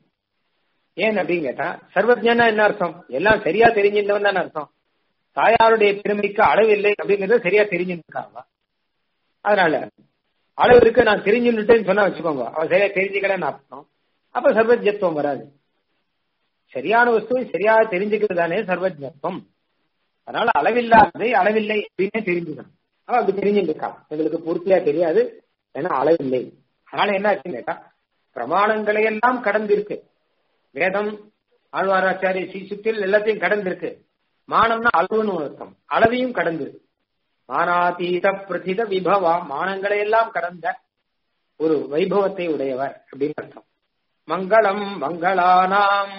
ஏன் அப்படின்னு கேட்டா சர்வஜனா என்ன அர்த்தம் எல்லாம் சரியா தெரிஞ்சிருந்தவன் தானே அர்த்தம் தாயாருடைய பெருமைக்கு அளவு இல்லை அப்படிங்கறத சரியா தெரிஞ்சுருக்காங்க அதனால அளவு இருக்கு நான் தெரிஞ்சுட்டேன்னு சொன்னா வச்சுக்கோங்க அவன் சரியா தெரிஞ்சுக்கலன்னு அர்த்தம் அப்ப சர்வஜத்துவம் வராது சரியான வஸ்துவை சரியா தெரிஞ்சுக்கிறது தானே சர்வஜத்துவம் அதனால அளவில்லாததை அளவில்லை அப்படின்னு தெரிஞ்சுக்கணும் அவன் அப்படி தெரிஞ்சுட்டு இருக்கான் எங்களுக்கு பூர்த்தியா தெரியாது ஏன்னா அளவில்லை அதனால என்ன ஆச்சுன்னு கேட்டா பிரமாணங்களை எல்லாம் கடந்திருக்கு வேதம் ஆழ்வாராச்சாரிய சீசுத்தில் எல்லாத்தையும் கடந்திருக்கு மானம்னா அளவுன்னு அர்த்தம் அளவையும் கடந்து மானாதீத பிரதித விபவா மானங்களை எல்லாம் கடந்த ஒரு வைபவத்தை உடையவர் அப்படின்னு அர்த்தம் மங்களம் மங்களானாம்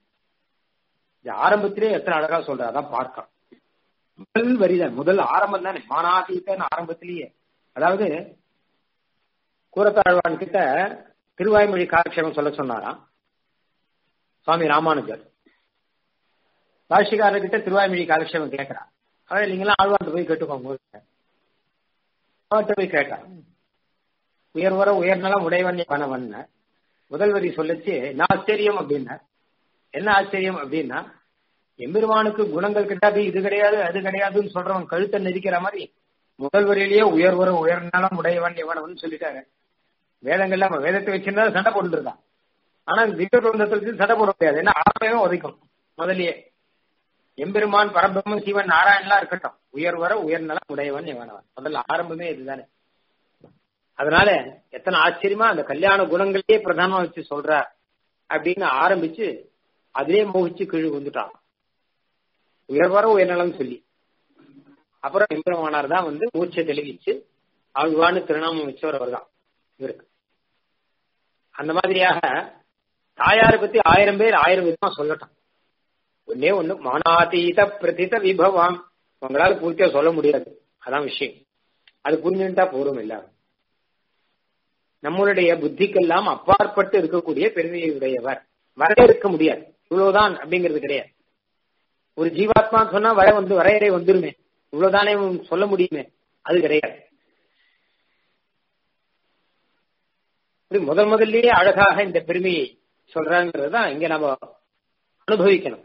ஆரம்பத்திலே எத்தனை அழகா சொல்ற அதான் பார்க்கலாம் முதல் வரிதான் முதல் ஆரம்பம் தானே மானாதீத்தன் ஆரம்பத்திலேயே அதாவது கூரத்தாழ்வான் கிட்ட திருவாய்மொழி காலக்ஷேமம் சொல்ல சொன்னாராம் சுவாமி ராமானுஜர் பாஷிகாரர்கிட்ட திருவாய்மொழி காலக்ஷேமம் கேட்கிறான் அவன் இல்லைங்களா ஆழ்வார்ட்ட போய் கேட்டுக்கோங்க அவர்கிட்ட போய் கேட்டான் உயர்வர உயர்நலம் உடையவன் கணவன் முதல் வரி சொல்லிச்சு நான் ஆச்சரியம் அப்படின்னா என்ன ஆச்சரியம் அப்படின்னா எம்பெருமானுக்கு குணங்கள் கிட்டாது இது கிடையாது அது கிடையாதுன்னு சொல்றவன் கழுத்தை நெரிக்கிற மாதிரி முதல் வரியிலேயே உயர்வர உயர்நலம் உடையவன் எவனவன் சொல்லிட்டாரு வேதங்கள்ல நம்ம வேதத்தை வச்சிருந்தா சண்டை போட்டு இருக்கான் ஆனா திவ்ய பிரபந்தத்தில் சண்டை போட முடியாது ஏன்னா ஆரம்பமே உதைக்கும் முதலியே எம்பெருமான் பரபிரம்மன் சிவன் நாராயணன்லாம் இருக்கட்டும் உயர்வர உயர்நலம் உடையவன் எவனவன் முதல்ல ஆரம்பமே இதுதானே அதனால எத்தனை ஆச்சரியமா அந்த கல்யாண குணங்களையே பிரதானமா வச்சு சொல்றார் அப்படின்னு ஆரம்பிச்சு அதிலே மோகிச்சு கீழே வந்துட்டான் உயர்வர உயர்நலம் சொல்லி அப்புறம் எம்பெருமானார் தான் வந்து மூச்சை தெளிவிச்சு ஆழ்வான்னு திருநாமம் வச்சவர் அவர் தான் இவருக்கு அந்த மாதிரியாக தாயாரை பத்தி ஆயிரம் பேர் ஆயிரம் விதமா சொல்லட்டும் ஒன்னே ஒண்ணு மானாதீத பிரதித விபவம் உங்களால பூர்த்தியா சொல்ல முடியாது அதான் விஷயம் அது புரிஞ்சுட்டா போரும் எல்லாரும் நம்மளுடைய புத்திக்கெல்லாம் அப்பாற்பட்டு இருக்கக்கூடிய பெருமையை உடையவர் வரையறுக்க முடியாது இவ்வளவுதான் அப்படிங்கிறது கிடையாது ஒரு ஜீவாத்மா சொன்னா வர வந்து வரையறை வந்துருமே இவ்வளவுதானே சொல்ல முடியுமே அது கிடையாது முதல் முதல்லயே அழகாக இந்த பெருமையை சொல்றாங்கிறது தான் இங்க நம்ம அனுபவிக்கணும்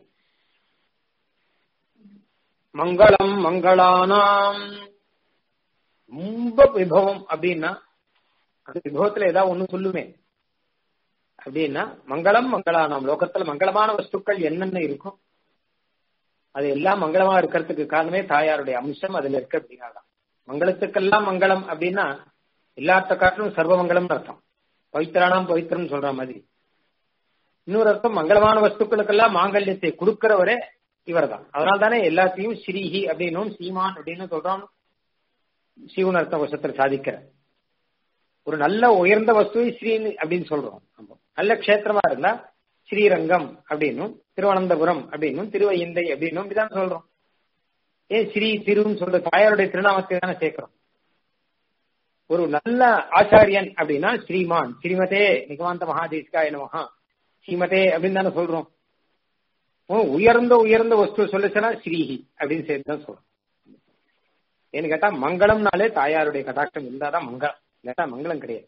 மங்களம் மங்களானாம் ரொம்ப விபவம் அப்படின்னா அந்த விபவத்துல ஏதாவது ஒண்ணு சொல்லுமே அப்படின்னா மங்களம் மங்களானாம் லோகத்துல மங்களமான வஸ்துக்கள் என்னென்ன இருக்கும் அது எல்லாம் மங்களமா இருக்கிறதுக்கு காரணமே தாயாருடைய அம்சம் அதுல இருக்கு அப்படின்னா மங்களத்துக்கெல்லாம் மங்களம் அப்படின்னா எல்லாத்த காட்டிலும் சர்வமங்கலம் அர்த்தம் பவித்திரானாம் பவித்திரம் சொல்ற மாதிரி இன்னொரு அர்த்தம் மங்களமான வஸ்துக்களுக்கெல்லாம் மாங்கல்யத்தை கொடுக்கிறவரே இவர் தான் அதனால தானே எல்லாத்தையும் ஸ்ரீஹி அப்படின்னும் சீமான் அப்படின்னு சொல்றோம் சீவன் அர்த்த வசத்தில் சாதிக்கிற ஒரு நல்ல உயர்ந்த வஸ்துவை ஸ்ரீ அப்படின்னு சொல்றோம் நம்ம நல்ல கஷேத்திரமா இருந்தா ஸ்ரீரங்கம் அப்படின்னும் திருவனந்தபுரம் அப்படின்னும் திருவையந்தை அப்படின்னும் இப்படிதான் சொல்றோம் ஏன் ஸ்ரீ திருன்னு சொல்ற தாயாருடைய திருநாமத்தை தானே சேர்க்கிறோம் ஒரு நல்ல ஆச்சாரியன் அப்படின்னா ஸ்ரீமான் ஸ்ரீமதே நிகமாந்த மகாதேஷ்காய நமஹா ஸ்ரீமதே அப்படின்னு தானே சொல்றோம் உயர்ந்த உயர்ந்த வஸ்து சொல்லுச்சுன்னா ஸ்ரீஹி அப்படின்னு சேர்த்து தான் சொல்றோம் ஏன்னு கேட்டா மங்களம்னாலே தாயாருடைய கடாட்சம் இருந்தாதான் மங்களம் இல்லாட்டா மங்களம் கிடையாது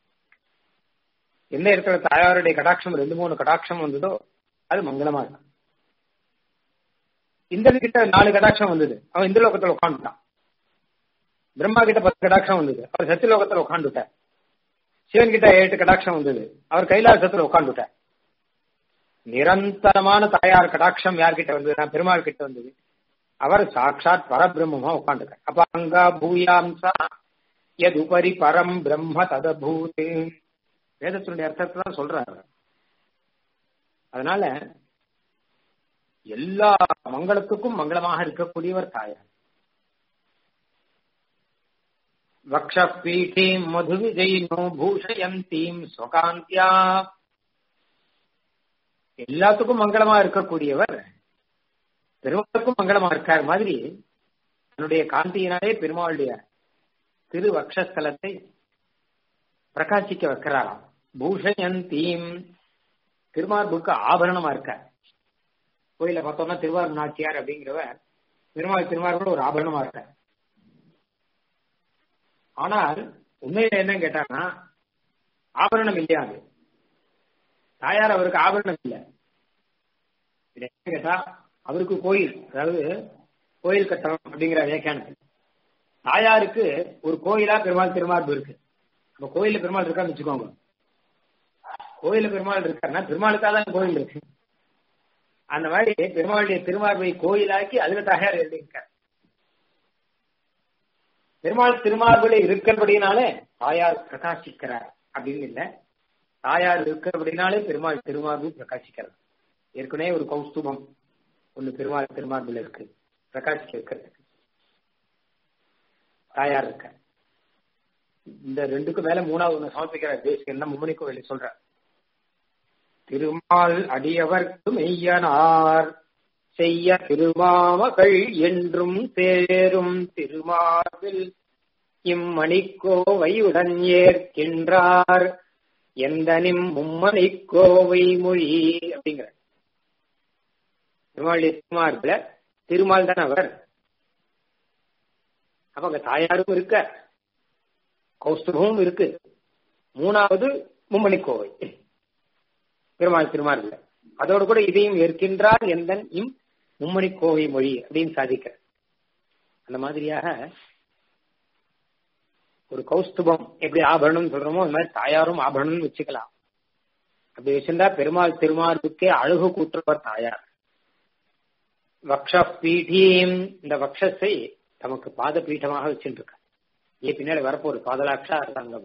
எந்த இடத்துல தாயாருடைய கடாட்சம் ரெண்டு மூணு கடாட்சம் வந்ததோ அது மங்களமா இருக்கும் இந்திரன் கிட்ட நாலு கடாட்சம் வந்தது அவன் இந்த லோகத்துல உட்காந்துட்டான் பிரம்மா கிட்ட பத்து கடாட்சம் வந்தது அவர் சத்தியலோகத்துல உட்காந்துட்டார் சிவன் கிட்ட எட்டு கடாட்சம் வந்தது அவர் கைலாசத்துல உட்காந்துட்டார் நிரந்தரமான தாயார் கடாட்சம் யார்கிட்ட வந்தது பெருமாள் கிட்ட வந்தது அவர் சாட்சாத் பரபிரம்மமா உட்காந்துட்டார் அப்ப அங்கா பூயாம்சா எது உபரி பரம் பிரம்ம ததபூத் வேதத்தினுடைய அர்த்தத்தை தான் சொல்றாரு அதனால எல்லா மங்களத்துக்கும் மங்களமாக இருக்கக்கூடியவர் தாயார் வக்ஷபீட்டீம் மது விஜயினோ பூஷயந்தீம் ஸ்வகாந்தியா எல்லாத்துக்கும் மங்களமா இருக்கக்கூடியவர் பெருமாளுக்கும் மங்களமா இருக்கார் மாதிரி தன்னுடைய காந்தியினாலே பெருமாளுடைய திரு வக்ஷஸ்தலத்தை பிரகாசிக்க வைக்கிறாராம் பூஷயந்தீம் திருமார்புக்கு ஆபரணமா இருக்கார் கோயில பார்த்தோம்னா திருவாரூர் நாச்சியார் அப்படிங்கிறவர் பெருமாள் திருமார்போட ஒரு ஆபரணமா இருக்கார் ஆனால் உண்மையில என்ன கேட்டாங்கன்னா ஆபரணம் இல்லையா அது தாயார் அவருக்கு ஆபரணம் இல்லை என்ன கேட்டா அவருக்கு கோயில் அதாவது கோயில் கட்டணம் அப்படிங்கிற வியாக்கியானத்தில் தாயாருக்கு ஒரு கோயிலா பெருமாள் திருமார்பு இருக்கு நம்ம கோயில பெருமாள் இருக்கான்னு வச்சுக்கோங்க கோயில பெருமாள் இருக்காருன்னா பெருமாளுக்காக தான் கோயில் இருக்கு அந்த மாதிரி பெருமாளுடைய திருமார்பை கோயிலாக்கி அதுல தாயார் எழுதியிருக்கார் பெருமாள் திருமார்பில் இருக்கிறபடினாலே தாயார் பிரகாசிக்கிறார் அப்படின்னு இல்லை தாயார் இருக்கிறபடினாலே பெருமாள் திருமார்பு பிரகாசிக்கிறது ஏற்கனவே ஒரு கௌஸ்துபம் ஒண்ணு பெருமாள் திருமார்பில் இருக்கு பிரகாசிக்க இருக்கிறதுக்கு தாயார் இருக்க இந்த ரெண்டுக்கும் மேல மூணாவது ஒண்ணு சமர்ப்பிக்கிறார் தேசிக என்ன மும்மணி கோவில் சொல்ற திருமால் அடியவர்க்கு மெய்யனார் செய்ய திருமாமகள் என்றும் தேரும் திருமார்பில் இம்மணிக்கோவையுடன் ஏற்கின்றார் எந்தனிம் மும்மணிக்கோவை மொழி அப்படிங்கிற திருமாளுடைய திருமார்பில் திருமால் தான் அவர் அப்ப அங்க தாயாரும் இருக்க கௌஸ்துபமும் இருக்கு மூணாவது மும்மணிக்கோவை பெருமாள் திருமார்பில் அதோடு கூட இதையும் ஏற்கின்றார் எந்தன் இம் மும்மணி கோவை மொழி அப்படின்னு சாதிக்க அந்த மாதிரியாக ஒரு கௌஸ்துபம் எப்படி ஆபரணம் சொல்றோமோ அந்த மாதிரி தாயாரும் ஆபரணம் வச்சுக்கலாம் அப்படி வச்சிருந்தா பெருமாள் திருமார்புக்கே அழகு கூட்டுறவர் தாயார் வக்ஷ பீഠீம் இந்த வக்ஷத்தை தமக்கு பாத பீட்டமாக வச்சுருக்க ஏ பின்னாடி வரப்போரு பாதலாட்சா அரசாங்கம்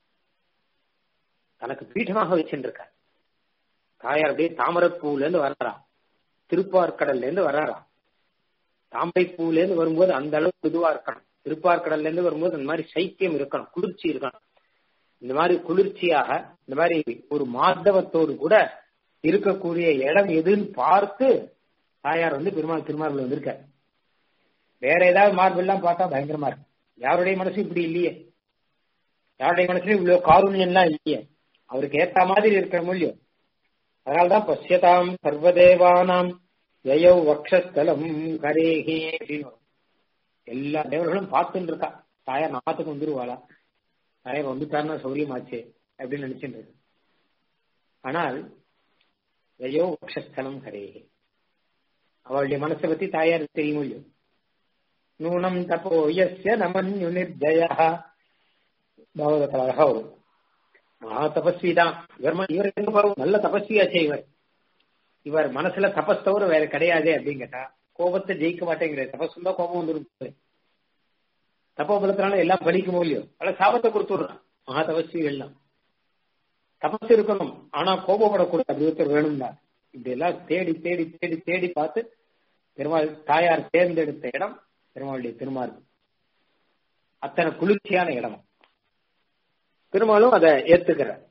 தனக்கு பீட்டமாக வச்சுருக்க தாயார் அப்படியே தாமரப்பூல இருந்து வர்றாராம் திருப்பார்கடல்ல இருந்து வர்றாராம் தாம்பைப்பூல இருந்து வரும்போது அந்த அளவுக்கு இதுவா இருக்கணும் திருப்பார்கடல்ல இருந்து வரும்போது அந்த மாதிரி சைத்தியம் இருக்கணும் குளிர்ச்சி இருக்கணும் இந்த மாதிரி குளிர்ச்சியாக இந்த மாதிரி ஒரு மாதவத்தோடு கூட இருக்கக்கூடிய இடம் எதுன்னு பார்த்து தாயார் வந்து பெருமாள் திருமார்பில் வந்திருக்காரு வேற ஏதாவது மார்பெல்லாம் பார்த்தா பயங்கரமா இருக்கு யாருடைய மனசு இப்படி இல்லையே யாருடைய மனசுல இவ்வளவு காரூண்யம்லாம் இல்லையே அவருக்கு ஏத்த மாதிரி இருக்கிற மூலியம் அதனால்தான் பசியதாம் சர்வதேவானாம் ஜெயோ வக்ஷஸ்தலம் கரேகே அப்படின்னு எல்லா தேவர்களும் பார்த்துட்டு இருக்கா தாயார் நாத்துக்கு வந்துருவாளா நிறைய வந்துட்டாருன்னா சௌரியமாச்சு அப்படின்னு நினைச்சுட்டு இருக்கு ஆனால் ஜெயோ வக்ஷஸ்தலம் கரேகே அவளுடைய மனசை பத்தி தாயார் தெரியும் இல்லையோ நூனம் தப்போ எஸ்ய நமன்யு நிர்ஜய பாகவதத்தில் அழகா வரும் மகா தபஸ்வி தான் இவர் இவர் எங்க பாருங்க நல்ல தபஸ்வியாச்சே இவர் இவர் மனசுல தபஸ் தவிர வேற கிடையாதே அப்படின்னு கேட்டா கோபத்தை ஜெயிக்க மாட்டேங்கிறார் தபஸ் தான் கோபம் வந்துடும் தப்போபலத்தினால எல்லாம் பலிக்குமோ இல்லையோ பல சாபத்தை கொடுத்து விடுறான் மகா தபஸ்விகள்லாம் தபஸ் இருக்கணும் ஆனா கோபப்படக்கூடாது அப்படி ஒருத்தர் வேணும் தான் இப்படி எல்லாம் தேடி தேடி தேடி தேடி பார்த்து பெருமாள் தாயார் தேர்ந்தெடுத்த இடம் பெருமாளுடைய திருமார்பு அத்தனை குளிர்ச்சியான இடம் பெருமாளும் அதை ஏத்துக்கிறார்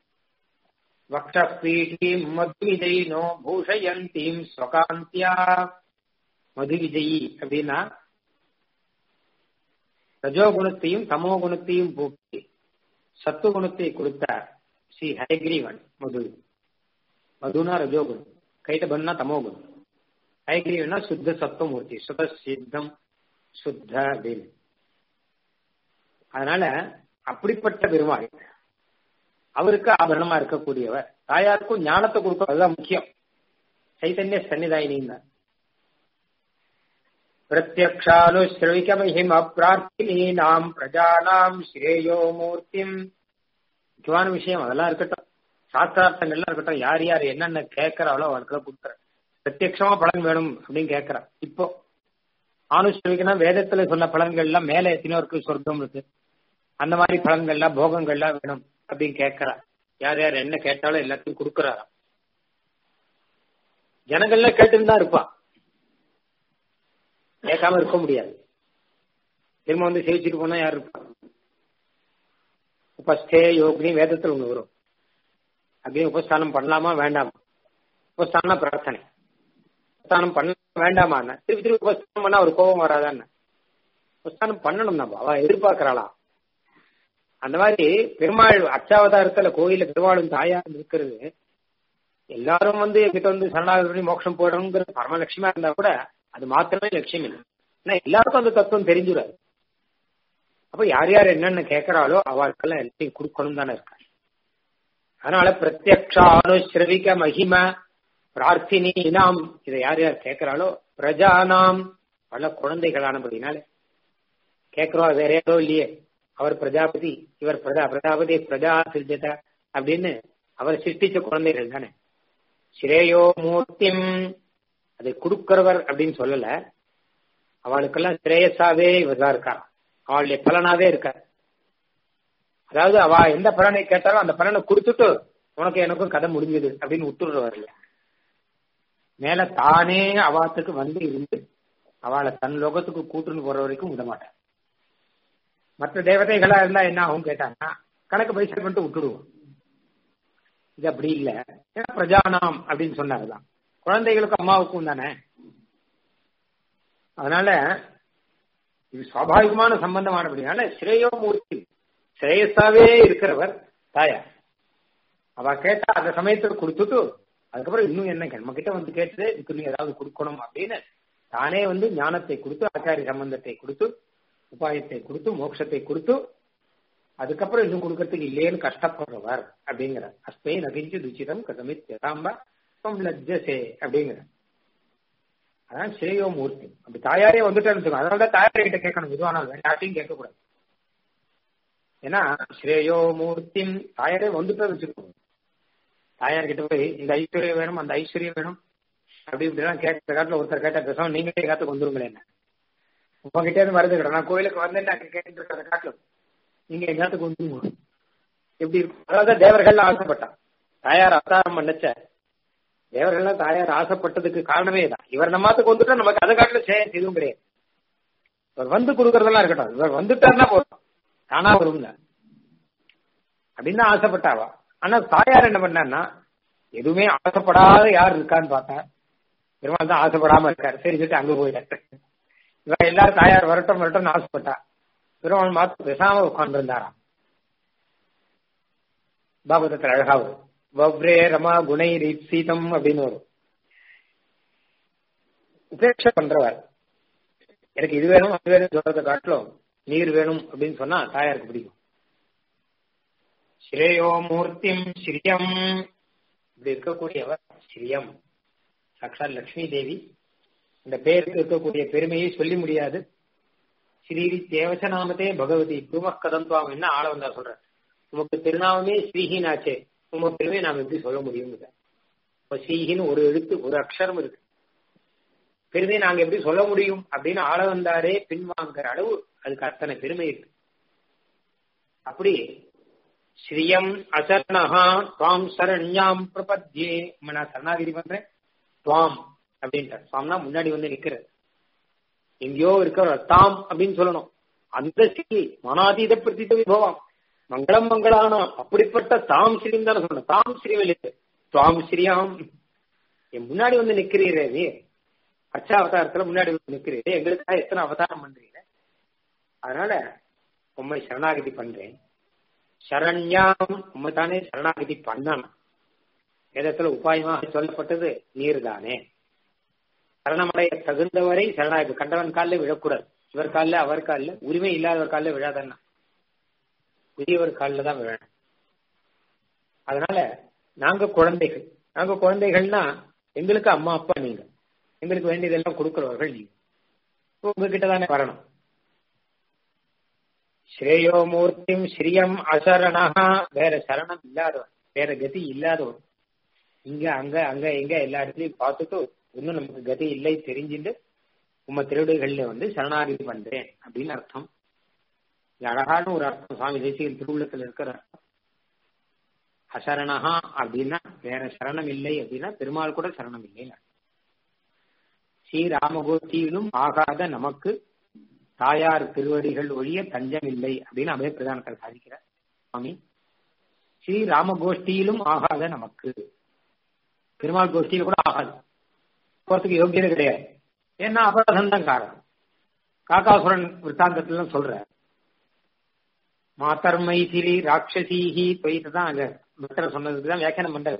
வக்ஷபீடீம் மதுவிஜயினோ பூஷயந்தீம் ஸ்வகாந்தியா மதுவிஜயி அப்படின்னா ரஜோகுணத்தையும் தமோ குணத்தையும் போக்கி சத்துவகுணத்தை கொடுத்தார் ஸ்ரீ ஹயகிரீவன் மது மதுனா ரஜோகுணம் கைட்ட பண்ணா தமோகுணம் ஹயகிரீவனா சுத்த சத்துவமூர்த்தி சுத சித்தம் சுத்த அப்படின்னு அதனால அப்படிப்பட்ட பெருமாள் அவருக்கு ஆபரணமா இருக்கக்கூடியவர் தாயாருக்கும் ஞானத்தை கொடுக்கறதுதான் முக்கியம் சைத்தன்ய சன்னிதாயினின் தான் பிரத்யக்ஷானுஸ்ரவிக மகிம பிரார்த்தினீனாம் பிரஜானாம் ஸ்ரேயோ மூர்த்திம் முக்கியமான விஷயம் அதெல்லாம் இருக்கட்டும் சாஸ்திரார்த்தங்கள்லாம் இருக்கட்டும் யார் யார் என்னென்ன கேட்கறாளோ அவளுக்கு கொடுக்குற பிரத்யட்சமா பலன் வேணும் அப்படின்னு கேட்கறா இப்போ ஆனுஷ்டிகனா வேதத்துல சொன்ன பலன்கள்லாம் மேல எத்தனையோருக்கு சொர்க்கம் இருக்கு அந்த மாதிரி பலன்கள்லாம் போகங்கள்லாம் வேணும் அப்படின்னு கேட்கறா யார் யார் என்ன கேட்டாலும் எல்லாத்தையும் கொடுக்கறாராம் ஜனங்கள்லாம் கேட்டுன்னு தான் இருப்பா கேட்காம இருக்க முடியாது திரும்ப வந்து சேவிச்சுட்டு போனா யார் இருப்பா உபஸ்தே யோகினி வேதத்தில் ஒண்ணு வரும் அப்படியே உபஸ்தானம் பண்ணலாமா வேண்டாமா உபஸ்தானம் பிரார்த்தனை உபஸ்தானம் பண்ண வேண்டாமா திருப்பி திருப்பி உபஸ்தானம் பண்ணா ஒரு கோபம் வராதான்னு உபஸ்தானம் பண்ணணும் நம்ம அவ எதிர்பார்க்கறாளா அந்த மாதிரி பெருமாள் அச்சாவதாரத்துல கோயில பெருமாளும் தாயாரும் இருக்கிறது எல்லாரும் வந்து எங்கிட்ட வந்து சரணாகதி மோட்சம் போயிடணுங்கிற பரம லட்சியமா இருந்தா கூட அது மாத்திரமே லட்சியம் இல்லை ஏன்னா எல்லாருக்கும் அந்த தத்துவம் தெரிஞ்சுடாது அப்ப யார் யார் என்னென்ன கேட்கறாளோ அவளுக்கெல்லாம் எல்லாத்தையும் கொடுக்கணும் தானே இருக்காங்க அதனால பிரத்யக்ஷா அனுஸ்ரவிக மகிம பிரார்த்தினி இனாம் இதை யார் யார் கேட்கிறாளோ பிரஜானாம் பல குழந்தைகளானபடினால கேட்கிறோம் வேற யாரோ இல்லையே அவர் பிரஜாபதி இவர் பிரஜா பிரஜாபதி பிரஜா சிருஜத அப்படின்னு அவர் சிருஷ்டிச்ச குழந்தைகள் தானே ஸ்ரேயோ மூர்த்திம் அதை கொடுக்கிறவர் அப்படின்னு சொல்லல அவளுக்கெல்லாம் ஸ்ரேயஸாவே இவர் தான் இருக்கார் அவளுடைய பலனாவே இருக்கார் அதாவது அவ எந்த பலனை கேட்டாலும் அந்த பலனை கொடுத்துட்டு உனக்கு எனக்கும் கதை முடிஞ்சது அப்படின்னு விட்டுடுறவர் இல்ல மேல தானே அவாத்துக்கு வந்து இருந்து அவளை தன் லோகத்துக்கு கூட்டுன்னு போற வரைக்கும் விட மாட்டார் மற்ற தேவதைகளா இருந்தா என்ன ஆகும் கேட்டாங்கன்னா கணக்கு பைசா பண்ணிட்டு விட்டுடுவோம் இது அப்படி இல்ல ஏன்னா பிரஜானாம் அப்படின்னு சொன்னாருதான் குழந்தைகளுக்கும் அம்மாவுக்கும் தானே அதனால இது சுவாபாவிகமான சம்பந்தமானபடினால ஸ்ரேயோமூர்த்தி ஸ்ரேயஸாவே இருக்கிறவர் தாயார் அவ கேட்டா அந்த சமயத்துல கொடுத்துட்டு அதுக்கப்புறம் இன்னும் என்ன நம்ம கிட்ட வந்து கேட்டு இதுக்கு இன்னும் ஏதாவது கொடுக்கணும் அப்படின்னு தானே வந்து ஞானத்தை கொடுத்து ஆச்சாரிய சம்பந்தத்தை கொடுத்து உபாயத்தை கொடுத்து மோட்சத்தை கொடுத்து அதுக்கப்புறம் இன்னும் கொடுக்கறதுக்கு இல்லையேன்னு கஷ்டப்படுறவர் அப்படிங்கிற அஸ்மை நகிஞ்சு துச்சிதம் கதமித் யதாம்ப லஜ்ஜசே அப்படிங்கிற அதான் ஸ்ரேயோ மூர்த்தி அப்படி தாயாரே வந்துட்டேன்னு அதனாலதான் தாயாரே கிட்ட கேட்கணும் இதுவானால் யார்ட்டையும் கேட்கக்கூடாது ஏன்னா ஸ்ரேயோ மூர்த்தி தாயாரே வந்துட்டா வச்சுக்கோங்க தாயார் கிட்ட போய் இந்த ஐஸ்வர்யம் வேணும் அந்த ஐஸ்வர்யம் வேணும் அப்படி இப்படிலாம் கேட்க காட்டுல ஒருத்தர் கேட்டா பேசாம நீங்களே காத்துக்கு வந்துருங்களேன் என்ன உங்ககிட்ட இருந்து வருது கிடையாது நான் கோயிலுக்கு வந்தேன் கேட்டு இருக்கிறத காட்டிலும் நீங்க எங்காத்துக்கு வந்துருங்க எப்படி இருக்கும் அதாவது தேவர்கள் ஆசைப்பட்டான் தாயார் அவதாரம் பண்ணச்ச தேவர்கள்லாம் தாயார் ஆசைப்பட்டதுக்கு காரணமே தான் இவர் நம்மாத்துக்கு வந்துட்டா நமக்கு அதை காட்டில செய்ய எதுவும் கிடையாது இவர் வந்து கொடுக்கறதெல்லாம் இருக்கட்டும் இவர் வந்துட்டாருன்னா போதும் தானா வருங்க அப்படின்னு தான் ஆசைப்பட்டாவா ஆனா தாயார் என்ன பண்ணான்னா எதுவுமே ஆசைப்படாத யார் இருக்கான்னு பார்த்தா பெருமாள் தான் ஆசைப்படாம இருக்காரு சரி சொல்லிட்டு அங்க போயிட்டாரு இவன் எல்லாரும் தாயார் வரட்டும் வரட்டும்னு ஆசைப்பட்டா பெருமாள் மாத்து பேசாம உட்கார்ந்து இருந்தாராம் பாகவதத்தில் அழகா வரும் வவ்ரே ரமா குணை சீதம் அப்படின்னு வரும் உபேட்சை பண்றவர் எனக்கு இது வேணும் அது வேணும் சொல்றதை காட்டிலும் நீர் வேணும் அப்படின்னு சொன்னா தாயாருக்கு பிடிக்கும் ஸ்ரேயோ மூர்த்திம் ஸ்ரீயம் இப்படி இருக்கக்கூடியவர் ஸ்ரீயம் சாட்சாத் லட்சுமி தேவி இந்த பேருக்கு இருக்கக்கூடிய பெருமையை சொல்லி முடியாது ஸ்ரீரி தேவசநாமத்தே பகவதி பூமக்கதம் துவாம் என்ன ஆள வந்தா சொல்ற உமக்கு திருநாமமே ஸ்ரீஹினாச்சே உம பெருமையை நாம் எப்படி சொல்ல முடியும் இப்போ ஸ்ரீஹின்னு ஒரு எழுத்து ஒரு அக்ஷரம் இருக்கு பெருமையை நாங்க எப்படி சொல்ல முடியும் அப்படின்னு ஆள வந்தாரே பின்வாங்கிற அளவு அதுக்கு அத்தனை பெருமை இருக்கு அப்படி ஸ்ரீயம் அசரணஹா துவாம் சரண்யாம் பிரபத்யே நான் சரணாகிரி பண்றேன் துவாம் அப்படின்ட்டு சுவாம்னா முன்னாடி வந்து நிக்கிறது எங்கேயோ இருக்கிற தாம் அப்படின்னு சொல்லணும் அந்த ஸ்ரீ மனாதீத பிரதித விபவம் மங்களம் மங்களானா அப்படிப்பட்ட தாம் ஸ்ரீம் தானே சொல்லணும் தாம் ஸ்ரீ வெளியே துவாம் ஸ்ரீயாம் என் முன்னாடி வந்து நிக்கிறீரே நீ அர்ச்சாவதாரத்துல முன்னாடி வந்து நிக்கிறீரே எங்களுக்காக எத்தனை அவதாரம் பண்றீங்க அதனால உண்மை சரணாகதி பண்றேன் சரண்யாம் உண்மை தானே சரணாகதி பண்ணணும் வேதத்துல உபாயமாக சொல்லப்பட்டது நீர் தானே சரணமடைய தகுந்தவரை சரணாகதி கண்டவன் காலில் விழக்கூடாது இவர் காலில் அவர் காலில் உரிமை இல்லாதவர் காலில் விழாதன்னா உரியவர் காலில் தான் விழணும் அதனால நாங்க குழந்தைகள் நாங்க குழந்தைகள்னா எங்களுக்கு அம்மா அப்பா நீங்க எங்களுக்கு வேண்டியதெல்லாம் கொடுக்கிறவர்கள் நீங்க உங்ககிட்ட தானே வரணும் ஸ்ரேயோ மூர்த்திம் ஸ்ரீயம் அசரணா வேற சரணம் இல்லாதவன் வேற கதி இல்லாதவன் இங்க அங்க அங்க எங்க எல்லா இடத்துலயும் பார்த்துட்டு இன்னும் நமக்கு கதி இல்லை தெரிஞ்சுட்டு உம்ம திருவிடைகள்ல வந்து சரணாகதி பண்றேன் அப்படின்னு அர்த்தம் இது அழகான ஒரு அர்த்தம் சுவாமி தேசிகன் திருவுள்ளத்தில் இருக்கிற அர்த்தம் அசரணஹா அப்படின்னா வேற சரணம் இல்லை அப்படின்னா பெருமாள் கூட சரணம் இல்லை ஸ்ரீராமகோஷ்டியிலும் ஆகாத நமக்கு தாயார் திருவடிகள் ஒழிய தஞ்சம் இல்லை அப்படின்னு அபய பிரதானத்தில் சாதிக்கிறார் சுவாமி ஸ்ரீ ராமகோஷ்டியிலும் ஆகாத நமக்கு பெருமாள் கோஷ்டியில கூட ஆகாது போறதுக்கு யோகியதை கிடையாது ஏன்னா அபராதம் தான் காரணம் காக்காசுரன் விற்த்தாந்தத்துல சொல்ற மாத்தர் மைதிலி ராட்சசீஹி தொய்த்து தான் அங்க பக்தர் சொன்னதுக்கு தான் வியாக்கியானம் பண்றாரு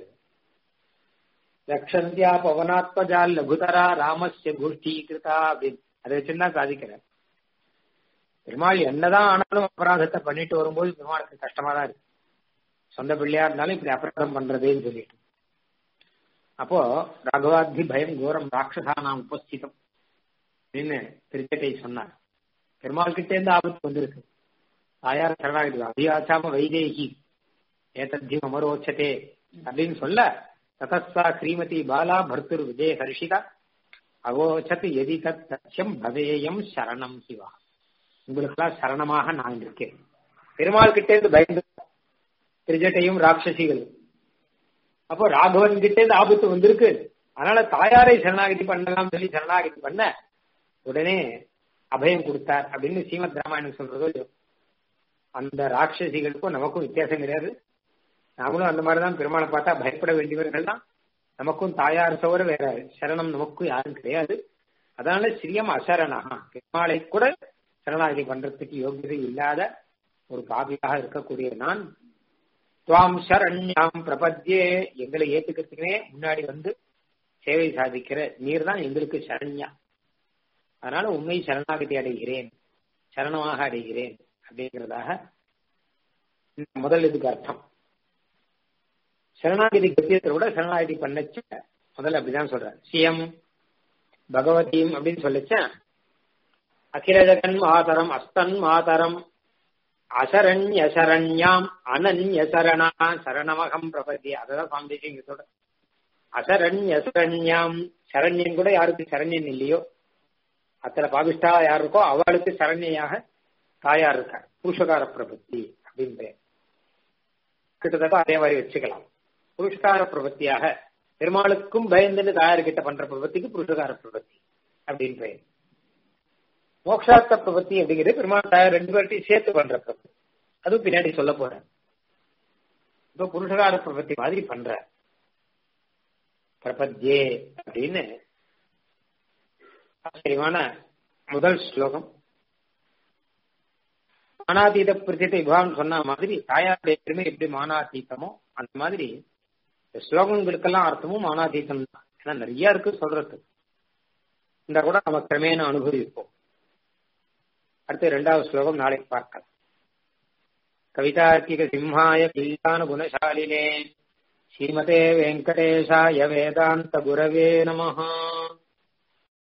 ரக்ஷந்தியா பவனாத்மஜால் லகுதரா ராமஸ்ய கோஷ்டி கிருதா அப்படின்னு அதை வச்சுதான் சாதிக்கிறார் பெருமாள் என்னதான் ஆனாலும் அபராதத்தை பண்ணிட்டு வரும்போது பெருமாளுக்கு கஷ்டமா தான் இருக்கு சொந்த பிள்ளையா இருந்தாலும் இப்படி அபராதம் பண்றதேன்னு சொல்லிட்டு அப்போ ராகவாத்தி பயம் கோரம் ராட்சசா நாம் உபஸ்திதம் அப்படின்னு திருச்சட்டை சொன்னார் பெருமாள் கிட்டே இருந்து ஆபத்து வந்திருக்கு தாயார் சரணாகிட்டு அபியாச்சாம வைதேகி ஏதத்தியம் அமரோச்சதே அப்படின்னு சொல்ல ததஸ்தா ஸ்ரீமதி பாலா பர்த்துர் விஜய ஹர்ஷிதா அவோச்சத் எதி தத் சத்தியம் பவேயம் சரணம் சிவா உங்களுக்கெல்லாம் சரணமாக நான் இருக்கேன் பெருமாள் கிட்டே இருந்து பயந்து திருஜட்டையும் ராட்சசிகளும் அப்போ ராகவன் கிட்டே இருந்து ஆபத்து வந்திருக்கு அதனால தாயாரை சரணாகதி பண்ணலாம் சொல்லி சரணாகதி பண்ண உடனே அபயம் கொடுத்தார் அப்படின்னு ஸ்ரீமத் ராமாயணம் சொல்றதோ அந்த ராட்சசிகளுக்கும் நமக்கும் வித்தியாசம் கிடையாது நாமளும் அந்த மாதிரிதான் பெருமாளை பார்த்தா பயப்பட வேண்டியவர்கள் தான் நமக்கும் தாயார் தவிர வேற சரணம் நமக்கும் யாரும் கிடையாது அதனால ஸ்ரீயம் அசரணா பெருமாளை கூட சரணாகதி பண்றதுக்கு யோகியதை இல்லாத ஒரு பாவியாக இருக்கக்கூடிய நான் துவாம் சரண்யாம் பிரபத்யே எங்களை ஏத்துக்கிறதுக்குனே முன்னாடி வந்து சேவை சாதிக்கிற நீர் தான் எங்களுக்கு சரண்யா அதனால உண்மை சரணாகதி அடைகிறேன் சரணமாக அடைகிறேன் அப்படிங்கிறதாக முதல் இதுக்கு அர்த்தம் சரணாகதி கத்தியத்தை விட சரணாகதி பண்ணச்ச முதல்ல அப்படிதான் சொல்றார் சிஎம் பகவதியும் அப்படின்னு சொல்லச்ச அகில ஜகன் மாதரம் அஸ்தன் மாதரம் அசரண்ய சரண்யாம் அனன்ய சரணா சரணமகம் பிரபதி அததான் சுவாமி இங்க சொல்ற அசரண்ய சரண்யாம் சரண்யன் கூட யாருக்கு சரண்யன் இல்லையோ அத்தனை பாபிஷ்டா யார் இருக்கோ அவளுக்கு சரண்யாக தாயார் இருக்கார் புருஷகார பிரபத்தி அப்படின்னு பெயர் கிட்டத்தட்ட அதே மாதிரி வச்சுக்கலாம் புருஷகார பிரபத்தியாக பெருமாளுக்கும் பயந்துன்னு தாயார் கிட்ட பண்ற பிரபத்திக்கு புருஷகார பிரபத்தி அப்படின்னு பெயர் மோக்ஷார்த்த பிரபத்தி அப்படிங்கிறது பெருமாள் தாயார் ரெண்டு பேர்ட்டையும் சேர்த்து பண்ற பிரபத்தி அதுவும் பின்னாடி சொல்ல போறேன் இப்போ புருஷகார பிரபத்தி மாதிரி பண்ற பிரபத்யே அப்படின்னு ஆச்சரியமான முதல் ஸ்லோகம் மானாதீத பிரதித்த விபாவம் சொன்ன மாதிரி தாயாருடைய பெருமை எப்படி மானாதீத்தமோ அந்த மாதிரி இந்த ஸ்லோகங்களுக்கெல்லாம் அர்த்தமும் மானாதீத்தம் தான் ஏன்னா நிறைய இருக்கு சொல்றது இந்த கூட நம்ம கிரமேன அனுபவிப்போம் அடுத்து இரண்டாவது ஸ்லோகம் நாளைக்கு பார்க்கலாம் கவிதார்க்கிக சிம்ஹாய கல்யாண குணசாலினே ஸ்ரீமதே வெங்கடேஷாய வேதாந்த குரவே நமஹா